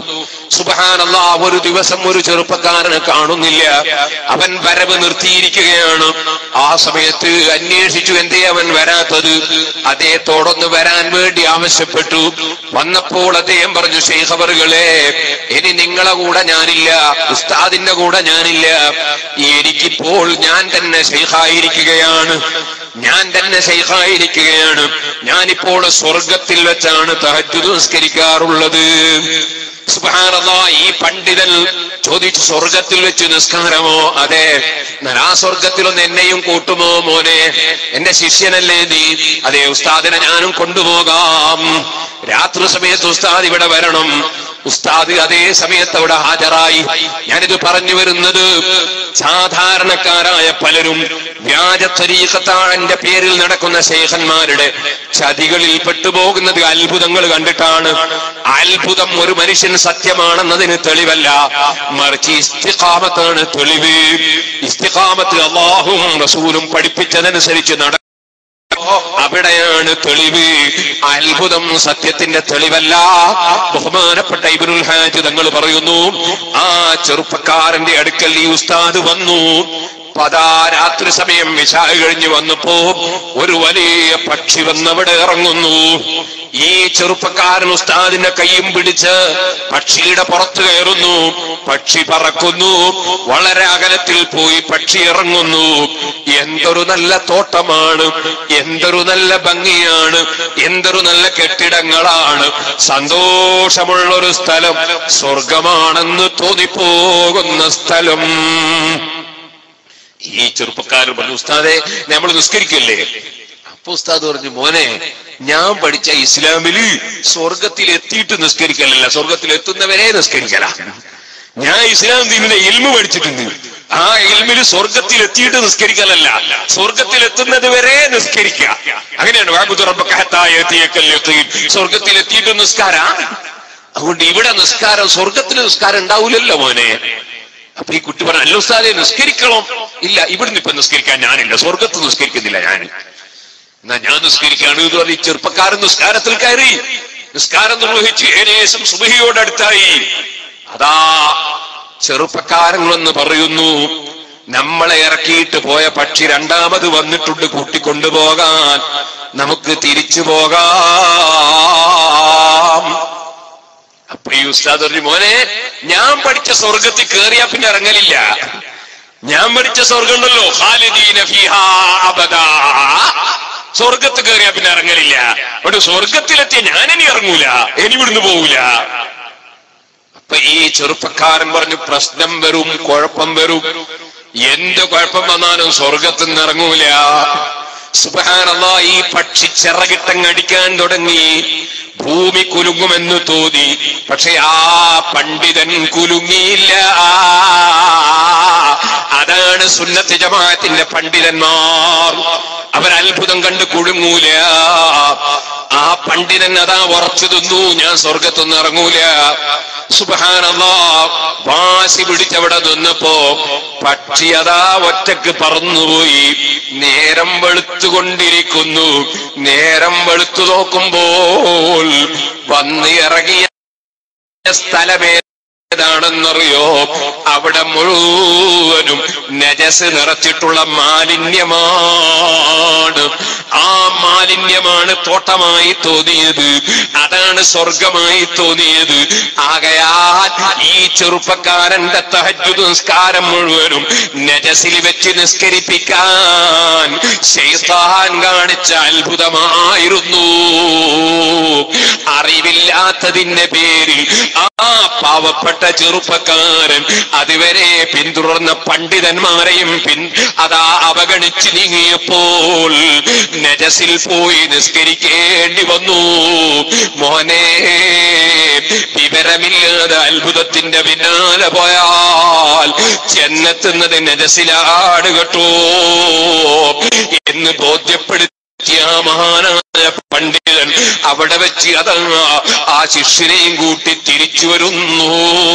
സുബഹാനല്ലാ ഒരു ദിവസം ഒരു ചെറുപ്പക്കാരനെ കാണുന്നില്ല അവൻ വരവ് നിർത്തിയിരിക്കുകയാണ് ആ സമയത്ത് അന്വേഷിച്ചു എന്തേ അവൻ വരാത്തത് അദ്ദേഹത്തോടൊന്ന് വരാൻ വേണ്ടി ആവശ്യപ്പെട്ടു വന്നപ്പോൾ അദ്ദേഹം പറഞ്ഞു ഷെയ്ഖബറുകളെ ഇനി നിങ്ങളെ കൂടെ ഞാനില്ല ഉസ്താദിന്റെ കൂടെ ഞാനില്ല എനിക്കിപ്പോൾ ഞാൻ തന്നെ ഷെയ്ഖായിരിക്കുകയാണ് ഞാൻ തന്നെ ഷെയ്ഖായിരിക്കുകയാണ് ഞാനിപ്പോൾ സ്വർഗത്തിൽ വെച്ചാണ് തഹജ്ജുദ് നിസ്കരിക്കാറുള്ളത് സുബ്ഹാനല്ലാ ഈ പണ്ഡിതൻ ചോദിച്ചു സ്വർഗത്തിൽ വെച്ച് നിസ്കാരമോ അതെ ഞാൻ ആ സ്വർഗത്തിലൊന്ന് എന്നെയും കൂട്ടുമോ മോനെ എന്റെ ശിഷ്യനല്ലേ നീ അതെ ഉസ്താദിനെ ഞാനും കൊണ്ടുപോകാം രാത്രി സമയത്ത് ഉസ്താദ് ഇവിടെ വരണം ഉസ്താദ് അതേ സമയത്ത് അവിടെ ഹാജരായി ഞാനിത് പറഞ്ഞു വരുന്നത് സാധാരണക്കാരായ പലരും വ്യാജ തരീഖത്താന്റെ പേരിൽ നടക്കുന്ന ശേഖന്മാരുടെ ചതികളിൽ പെട്ടുപോകുന്നത് അത്ഭുതങ്ങൾ കണ്ടിട്ടാണ് അത്ഭുതം ഒരു മനുഷ്യൻ സത്യമാണെന്നതിന് തെളിവല്ല മറിച്ച് ഇസ്തിഖാമത്താണ് തെളിവ് ഇസ്തിഖാമത്ത് അള്ളാഹും റസൂലും പഠിപ്പിച്ചതനുസരിച്ച് നട അവിടെയാണ് തെളിവ് അത്ഭുതം സത്യത്തിന്റെ തെളിവല്ല ബഹുമാനപ്പെട്ട ഇബിനുൽ ഹാജ് തങ്ങൾ പറയുന്നു ആ ചെറുപ്പക്കാരന്റെ അടുക്കൽ ഈ ഉസ്താദ് വന്നു പതാ രാത്രി സമയം വിശാ കഴിഞ്ഞ് വന്നപ്പോ ഒരു വലിയ പക്ഷി വന്നവിടെ ഇറങ്ങുന്നു ഈ ചെറുപ്പക്കാരൻ ഉസ്താദിന്റെ കൈയും പിടിച്ച് പക്ഷിയുടെ പുറത്ത് കയറുന്നു പക്ഷി പറക്കുന്നു വളരെ അകലത്തിൽ പോയി പക്ഷി ഇറങ്ങുന്നു എന്തൊരു നല്ല തോട്ടമാണ് എന്തൊരു നല്ല ഭംഗിയാണ് എന്തൊരു നല്ല കെട്ടിടങ്ങളാണ് സന്തോഷമുള്ള ഒരു സ്ഥലം സ്വർഗമാണെന്ന് തോന്നിപ്പോകുന്ന സ്ഥലം ഈ ചെറുപ്പക്കാരൻ പറഞ്ഞു ഉസ്താദെ നമ്മൾ നിസ്കരിക്കല്ലേ അപ്പൊ ഉസ്താദ് പറഞ്ഞു മോനെ ഞാൻ പഠിച്ച ഇസ്ലാമില് സ്വർഗത്തിൽ എത്തിയിട്ട് നിസ്കരിക്കലല്ല സ്വർഗത്തിൽ എത്തുന്നവരെ നിസ്കരിക്കല ഞാൻ ഇസ്ലാം ദീനിന്റെ ഇൽമു പഠിച്ചിട്ടുണ്ട് ആ ഇൽമില് സ്വർഗത്തിൽ എത്തിയിട്ട് നിസ്കരിക്കലല്ല സ്വർഗത്തിൽ എത്തുന്നത് വരെ നിസ്കരിക്കുക അങ്ങനെയാണ് വാബുദുറബക്കായ സ്വർഗത്തിൽ എത്തിയിട്ട് നിസ്കാര അതുകൊണ്ട് ഇവിടെ നിസ്കാരം സ്വർഗത്തിൽ നിസ്കാരം ഉണ്ടാവൂലല്ലോ മോനെ അപ്പൊ ഈ കുട്ടി പറഞ്ഞു അല്ല ഉസ്താദെ നിസ്കരിക്കണം ഇല്ല ഇവിടുന്ന് ഇപ്പൊ നിസ്കരിക്കാൻ ഞാനില്ല സ്വർഗത്ത് നിസ്കരിക്കുന്നില്ല ഞാൻ എന്നാ ഞാൻ നിസ്കരിക്കാണ് എന്ന് പറഞ്ഞ് ഈ ചെറുപ്പക്കാരൻ നിസ്കാരത്തിൽ കയറി നിസ്കാരം നിർവഹിച്ച് ഏകദേശം സുബഹിയോടടുത്തായി അതാ ചെറുപ്പക്കാരൻ വന്ന് പറയുന്നു നമ്മളെ ഇറക്കിയിട്ട് പോയ പക്ഷി രണ്ടാമത് വന്നിട്ടുണ്ട് കൂട്ടിക്കൊണ്ടുപോകാൻ നമുക്ക് തിരിച്ചു പോകാം അപ്പൊ ഈ ഉസ്താദ് പറഞ്ഞു മോനെ ഞാൻ പഠിച്ച സ്വർഗത്തിൽ കേറിയാ പിന്നെ ഇറങ്ങലില്ല ഞാൻ പഠിച്ച സ്വർഗം ഉണ്ടല്ലോ ഖാലിദീന ഫീഹാ അബദാ സ്വർഗത്ത് കയറിയാ പിന്നെ ഇറങ്ങലില്ല അവിടെ സ്വർഗത്തിലെത്തിയ ഞാനിനി ഇറങ്ങൂല ഇനി ഇവിടുന്ന് പോകൂല അപ്പൊ ഈ ചെറുപ്പക്കാരൻ പറഞ്ഞു പ്രശ്നം വരും കുഴപ്പം വരും എന്ത് കുഴപ്പം വന്നാലും സ്വർഗത്തിൽ നിന്ന് ഇറങ്ങൂല സുബാനല്ലാ ഈ പക്ഷി ചിറകിട്ടങ്ങടിക്കാൻ തുടങ്ങി ഭൂമി കുലുങ്ങുമെന്ന് തോന്നി പക്ഷെ ആ പണ്ഡിതൻ കുലുങ്ങിയില്ല അതാണ് സുന്നത്ത് ജമാഅത്തിന്റെ പണ്ഡിതന്മാർ അവർ അത്ഭുതം കണ്ട് കുടുങ്ങൂല ആ പണ്ഡിതൻ അതാ ഉറച്ചു തിന്നു ഞാൻ സ്വർഗത്തൊന്നും ഇറങ്ങൂല സുബഹാനല്ലാ വാശി പിടിച്ചവിടെ നിന്നപ്പോ പക്ഷി അതാ ഒറ്റക്ക് പറന്നുപോയി നേരം വെളുത്തുകൊണ്ടിരിക്കുന്നു നേരം വെളുത്തു നോക്കുമ്പോൾ വന്ന് ഇറങ്ങിയ സ്ഥലമേ ഏതാണെന്നറിയോ അവിടെ മുഴുവനും നജസ് നിറച്ചിട്ടുള്ള മാലിന്യമാണ് ആ മാലിന്യമാണ് തോട്ടമായി തോന്നിയത് അതാണ് സ്വർഗമായി തോന്നിയത് ആകയാൽ ഈ ചെറുപ്പക്കാരന്റെ തഹജു നിസ്കാരം മുഴുവനും നജസിൽ വെച്ച് നിസ്കരിപ്പിക്കാൻ ശൈത്താൻ കാണിച്ച അത്ഭുതമായിരുന്നു അറിവില്ലാത്തതിന്റെ പേരിൽ ആ പാവപ്പെട്ട ചെറുപ്പക്കാരൻ അതുവരെ പിന്തുടർന്ന പണ്ഡിതന്മാരെയും പിൻ അതാ അവഗണിച്ച് നീങ്ങിയപ്പോൾ നജസിൽ പോയി നിസ്കരിക്കേണ്ടി വന്നു മോനെ വിവരമില്ലാതെ അത്ഭുതത്തിന്റെ പിന്നാലെ പോയാൽ ചെന്നെത്തുന്നത് നജസിലാണ് കേട്ടോ എന്ന് ബോധ്യപ്പെടുത്തി ആ മഹാനായ പണ്ഡിതൻ അവിടെ വെച്ച് അതാ ആ ശിഷ്യനെയും കൂട്ടി തിരിച്ചു വരുന്നു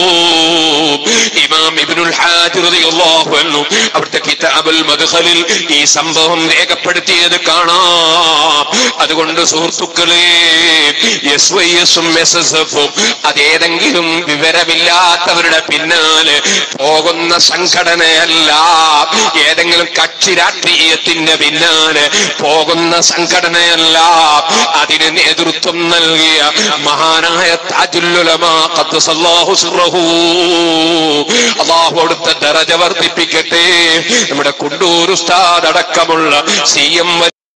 ഇമാം ഇബ്നുൽ ഹാജ് റളിയല്ലാഹു അൻഹു അവിടുത്തെ കിതാബുൽ മദ്ഖലിൽ ഈ സംഭവം രേഖപ്പെടുത്തിയത് കാണാം അതുകൊണ്ട് സുഹൃത്തുക്കളെ എസ് വൈ എസും എസ് എസ് എഫും അതേതെങ്കിലും വിവരമില്ലാത്തവരുടെ പിന്നാലെ പോകുന്ന സംഘടനയല്ല ഏതെങ്കിലും കക്ഷി രാഷ്ട്രീയത്തിന്റെ പിന്നാലെ പോകുന്ന സംഘടനയല്ല അതിന് നേതൃത്വം നൽകിയ മഹാനായ താജുല്ലുലമാ ഖദ്ദസല്ലാഹു സിർറഹു അള്ളാഹു അവിടുത്തെ ദറജ വർദ്ധിപ്പിക്കട്ടെ നമ്മുടെ കുണ്ടൂർ ഉസ്താദ് അടക്കമുള്ള സി എം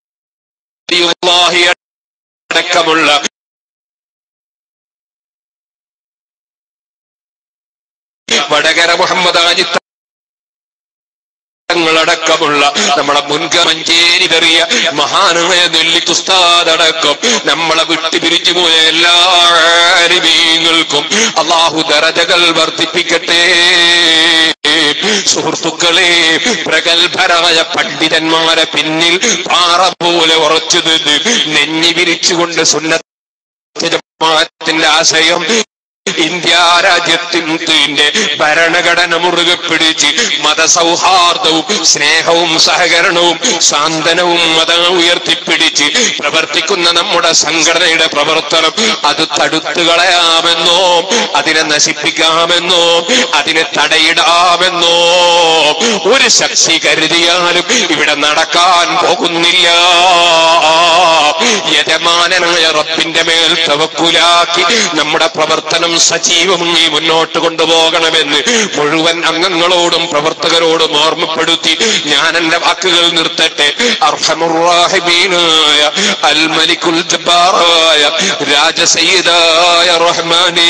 അടക്കമുള്ള വടകര മുഹമ്മദ് ആജി ങ്ങളടക്കമുള്ള നമ്മളെ മുൻകമഞ്ചേരി കറിയ മഹാനായ നെല്ലിക്കുസ്താദടക്കം നമ്മളെ വിട്ടുപിരിച്ചു പോയ എല്ലാ അരിമീങ്ങൾക്കും അള്ളാഹു ദറജകൾ വർദ്ധിപ്പിക്കട്ടെ സുഹൃത്തുക്കളെ പ്രഗത്ഭരായ പണ്ഡിതന്മാരെ പിന്നിൽ പാറ പോലെ ഉറച്ചു നിന്ന് നെഞ്ഞി വിരിച്ചുകൊണ്ട് സുന്നത്തിന്റെ ആശയം ഇന്ത്യ രാജ്യത്തിന്റെ ഭരണഘടന മുറുകെ പിടിച്ച് മതസൗഹാർദ്ദവും സ്നേഹവും സഹകരണവും സാന്ത്വനവും മത ഉയർത്തിപ്പിടിച്ച് പ്രവർത്തിക്കുന്ന നമ്മുടെ സംഘടനയുടെ പ്രവർത്തനം അത് തടുത്തു കളയാമെന്നോ അതിനെ നശിപ്പിക്കാമെന്നോ അതിനെ തടയിടാമെന്നോ ഒരു ശക്തി കരുതിയാലും ഇവിടെ നടക്കാൻ പോകുന്നില്ല യജമാനനായ റബ്ബിന്റെ മേൽ തവക്കുലാക്കി നമ്മുടെ പ്രവർത്തനം സജീവമായി മുന്നോട്ട് കൊണ്ടുപോകണമെന്ന് മുഴുവൻ അംഗങ്ങളോടും പ്രവർത്തകരോടും ഓർമ്മപ്പെടുത്തി ഞാൻ എന്റെ വാക്കുകൾ നിർത്തട്ടെ അർഹമുറാഹിമീനായ അൽ മലിക്കുൽ ജബ്ബാറായ രാജസയ്യിദായ റഹ്മാനേ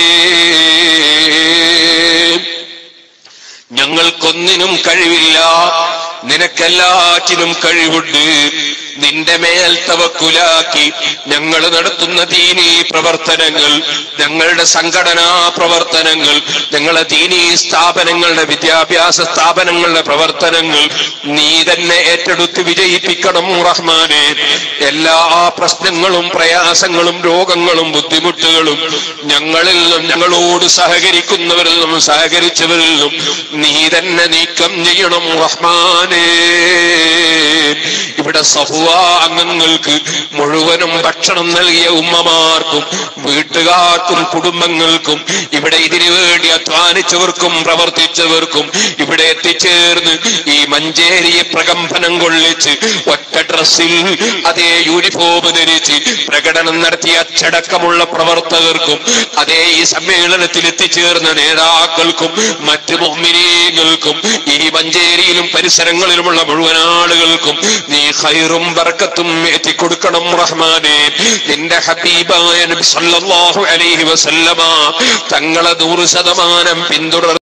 ഞങ്ങൾക്കൊന്നിനും കഴിവില്ല നിനക്കെല്ലാറ്റിനും കഴിവുണ്ട് നിന്റെ മേൽ തവക്കുലാക്കി ഞങ്ങൾ നടത്തുന്ന ദീനീ പ്രവർത്തനങ്ങൾ ഞങ്ങളുടെ സംഘടനാ പ്രവർത്തനങ്ങൾ ഞങ്ങളുടെ ദീനീ സ്ഥാപനങ്ങളുടെ വിദ്യാഭ്യാസ സ്ഥാപനങ്ങളുടെ പ്രവർത്തനങ്ങൾ നീ തന്നെ ഏറ്റെടുത്ത് വിജയിപ്പിക്കണം റഹ്മാനെ എല്ലാ പ്രശ്നങ്ങളും പ്രയാസങ്ങളും രോഗങ്ങളും ബുദ്ധിമുട്ടുകളും ഞങ്ങളിൽ നിന്നും ഞങ്ങളോട് സഹകരിക്കുന്നവരിൽ നിന്നും സഹകരിച്ചവരിൽ നിന്നും നീ തന്നെ നീക്കം ചെയ്യണം റഹ്മാനേ ഇവിടെ സഹുവ അംഗങ്ങൾക്ക് മുഴുവനും ഭക്ഷണം നൽകിയ ഉമ്മമാർക്കും വീട്ടുകാർക്കും കുടുംബങ്ങൾക്കും ഇവിടെ ഇതിനു വേണ്ടി അധ്വാനിച്ചവർക്കും പ്രവർത്തിച്ചവർക്കും ഇവിടെ എത്തിച്ചേർന്ന് ഈ മഞ്ചേരിയെ പ്രകമ്പനം കൊള്ളിച്ച് ഒറ്റ ഡ്രസ്സിൽ അതേ യൂണിഫോം ധരിച്ച് പ്രകടനം നടത്തിയ അച്ചടക്കമുള്ള പ്രവർത്തകർക്കും അതേ ഈ സമ്മേളനത്തിൽ എത്തിച്ചേർന്ന നേതാക്കൾക്കും മറ്റു മോമിനീകൾക്കും ഈ മഞ്ചേരിയിലും പരിസരങ്ങളിലുമുള്ള മുഴുവൻ ആളുകൾക്കും നീ ഹൈറും ബർക്കത്തും എത്തിക്കൊടുക്കണം റഹ്മാനെ നിന്റെ ഹബീബായ നബി സല്ലല്ലാഹു അലൈഹി വസല്ലമ തങ്ങളെ നൂറ് ശതമാനം പിന്തുടർ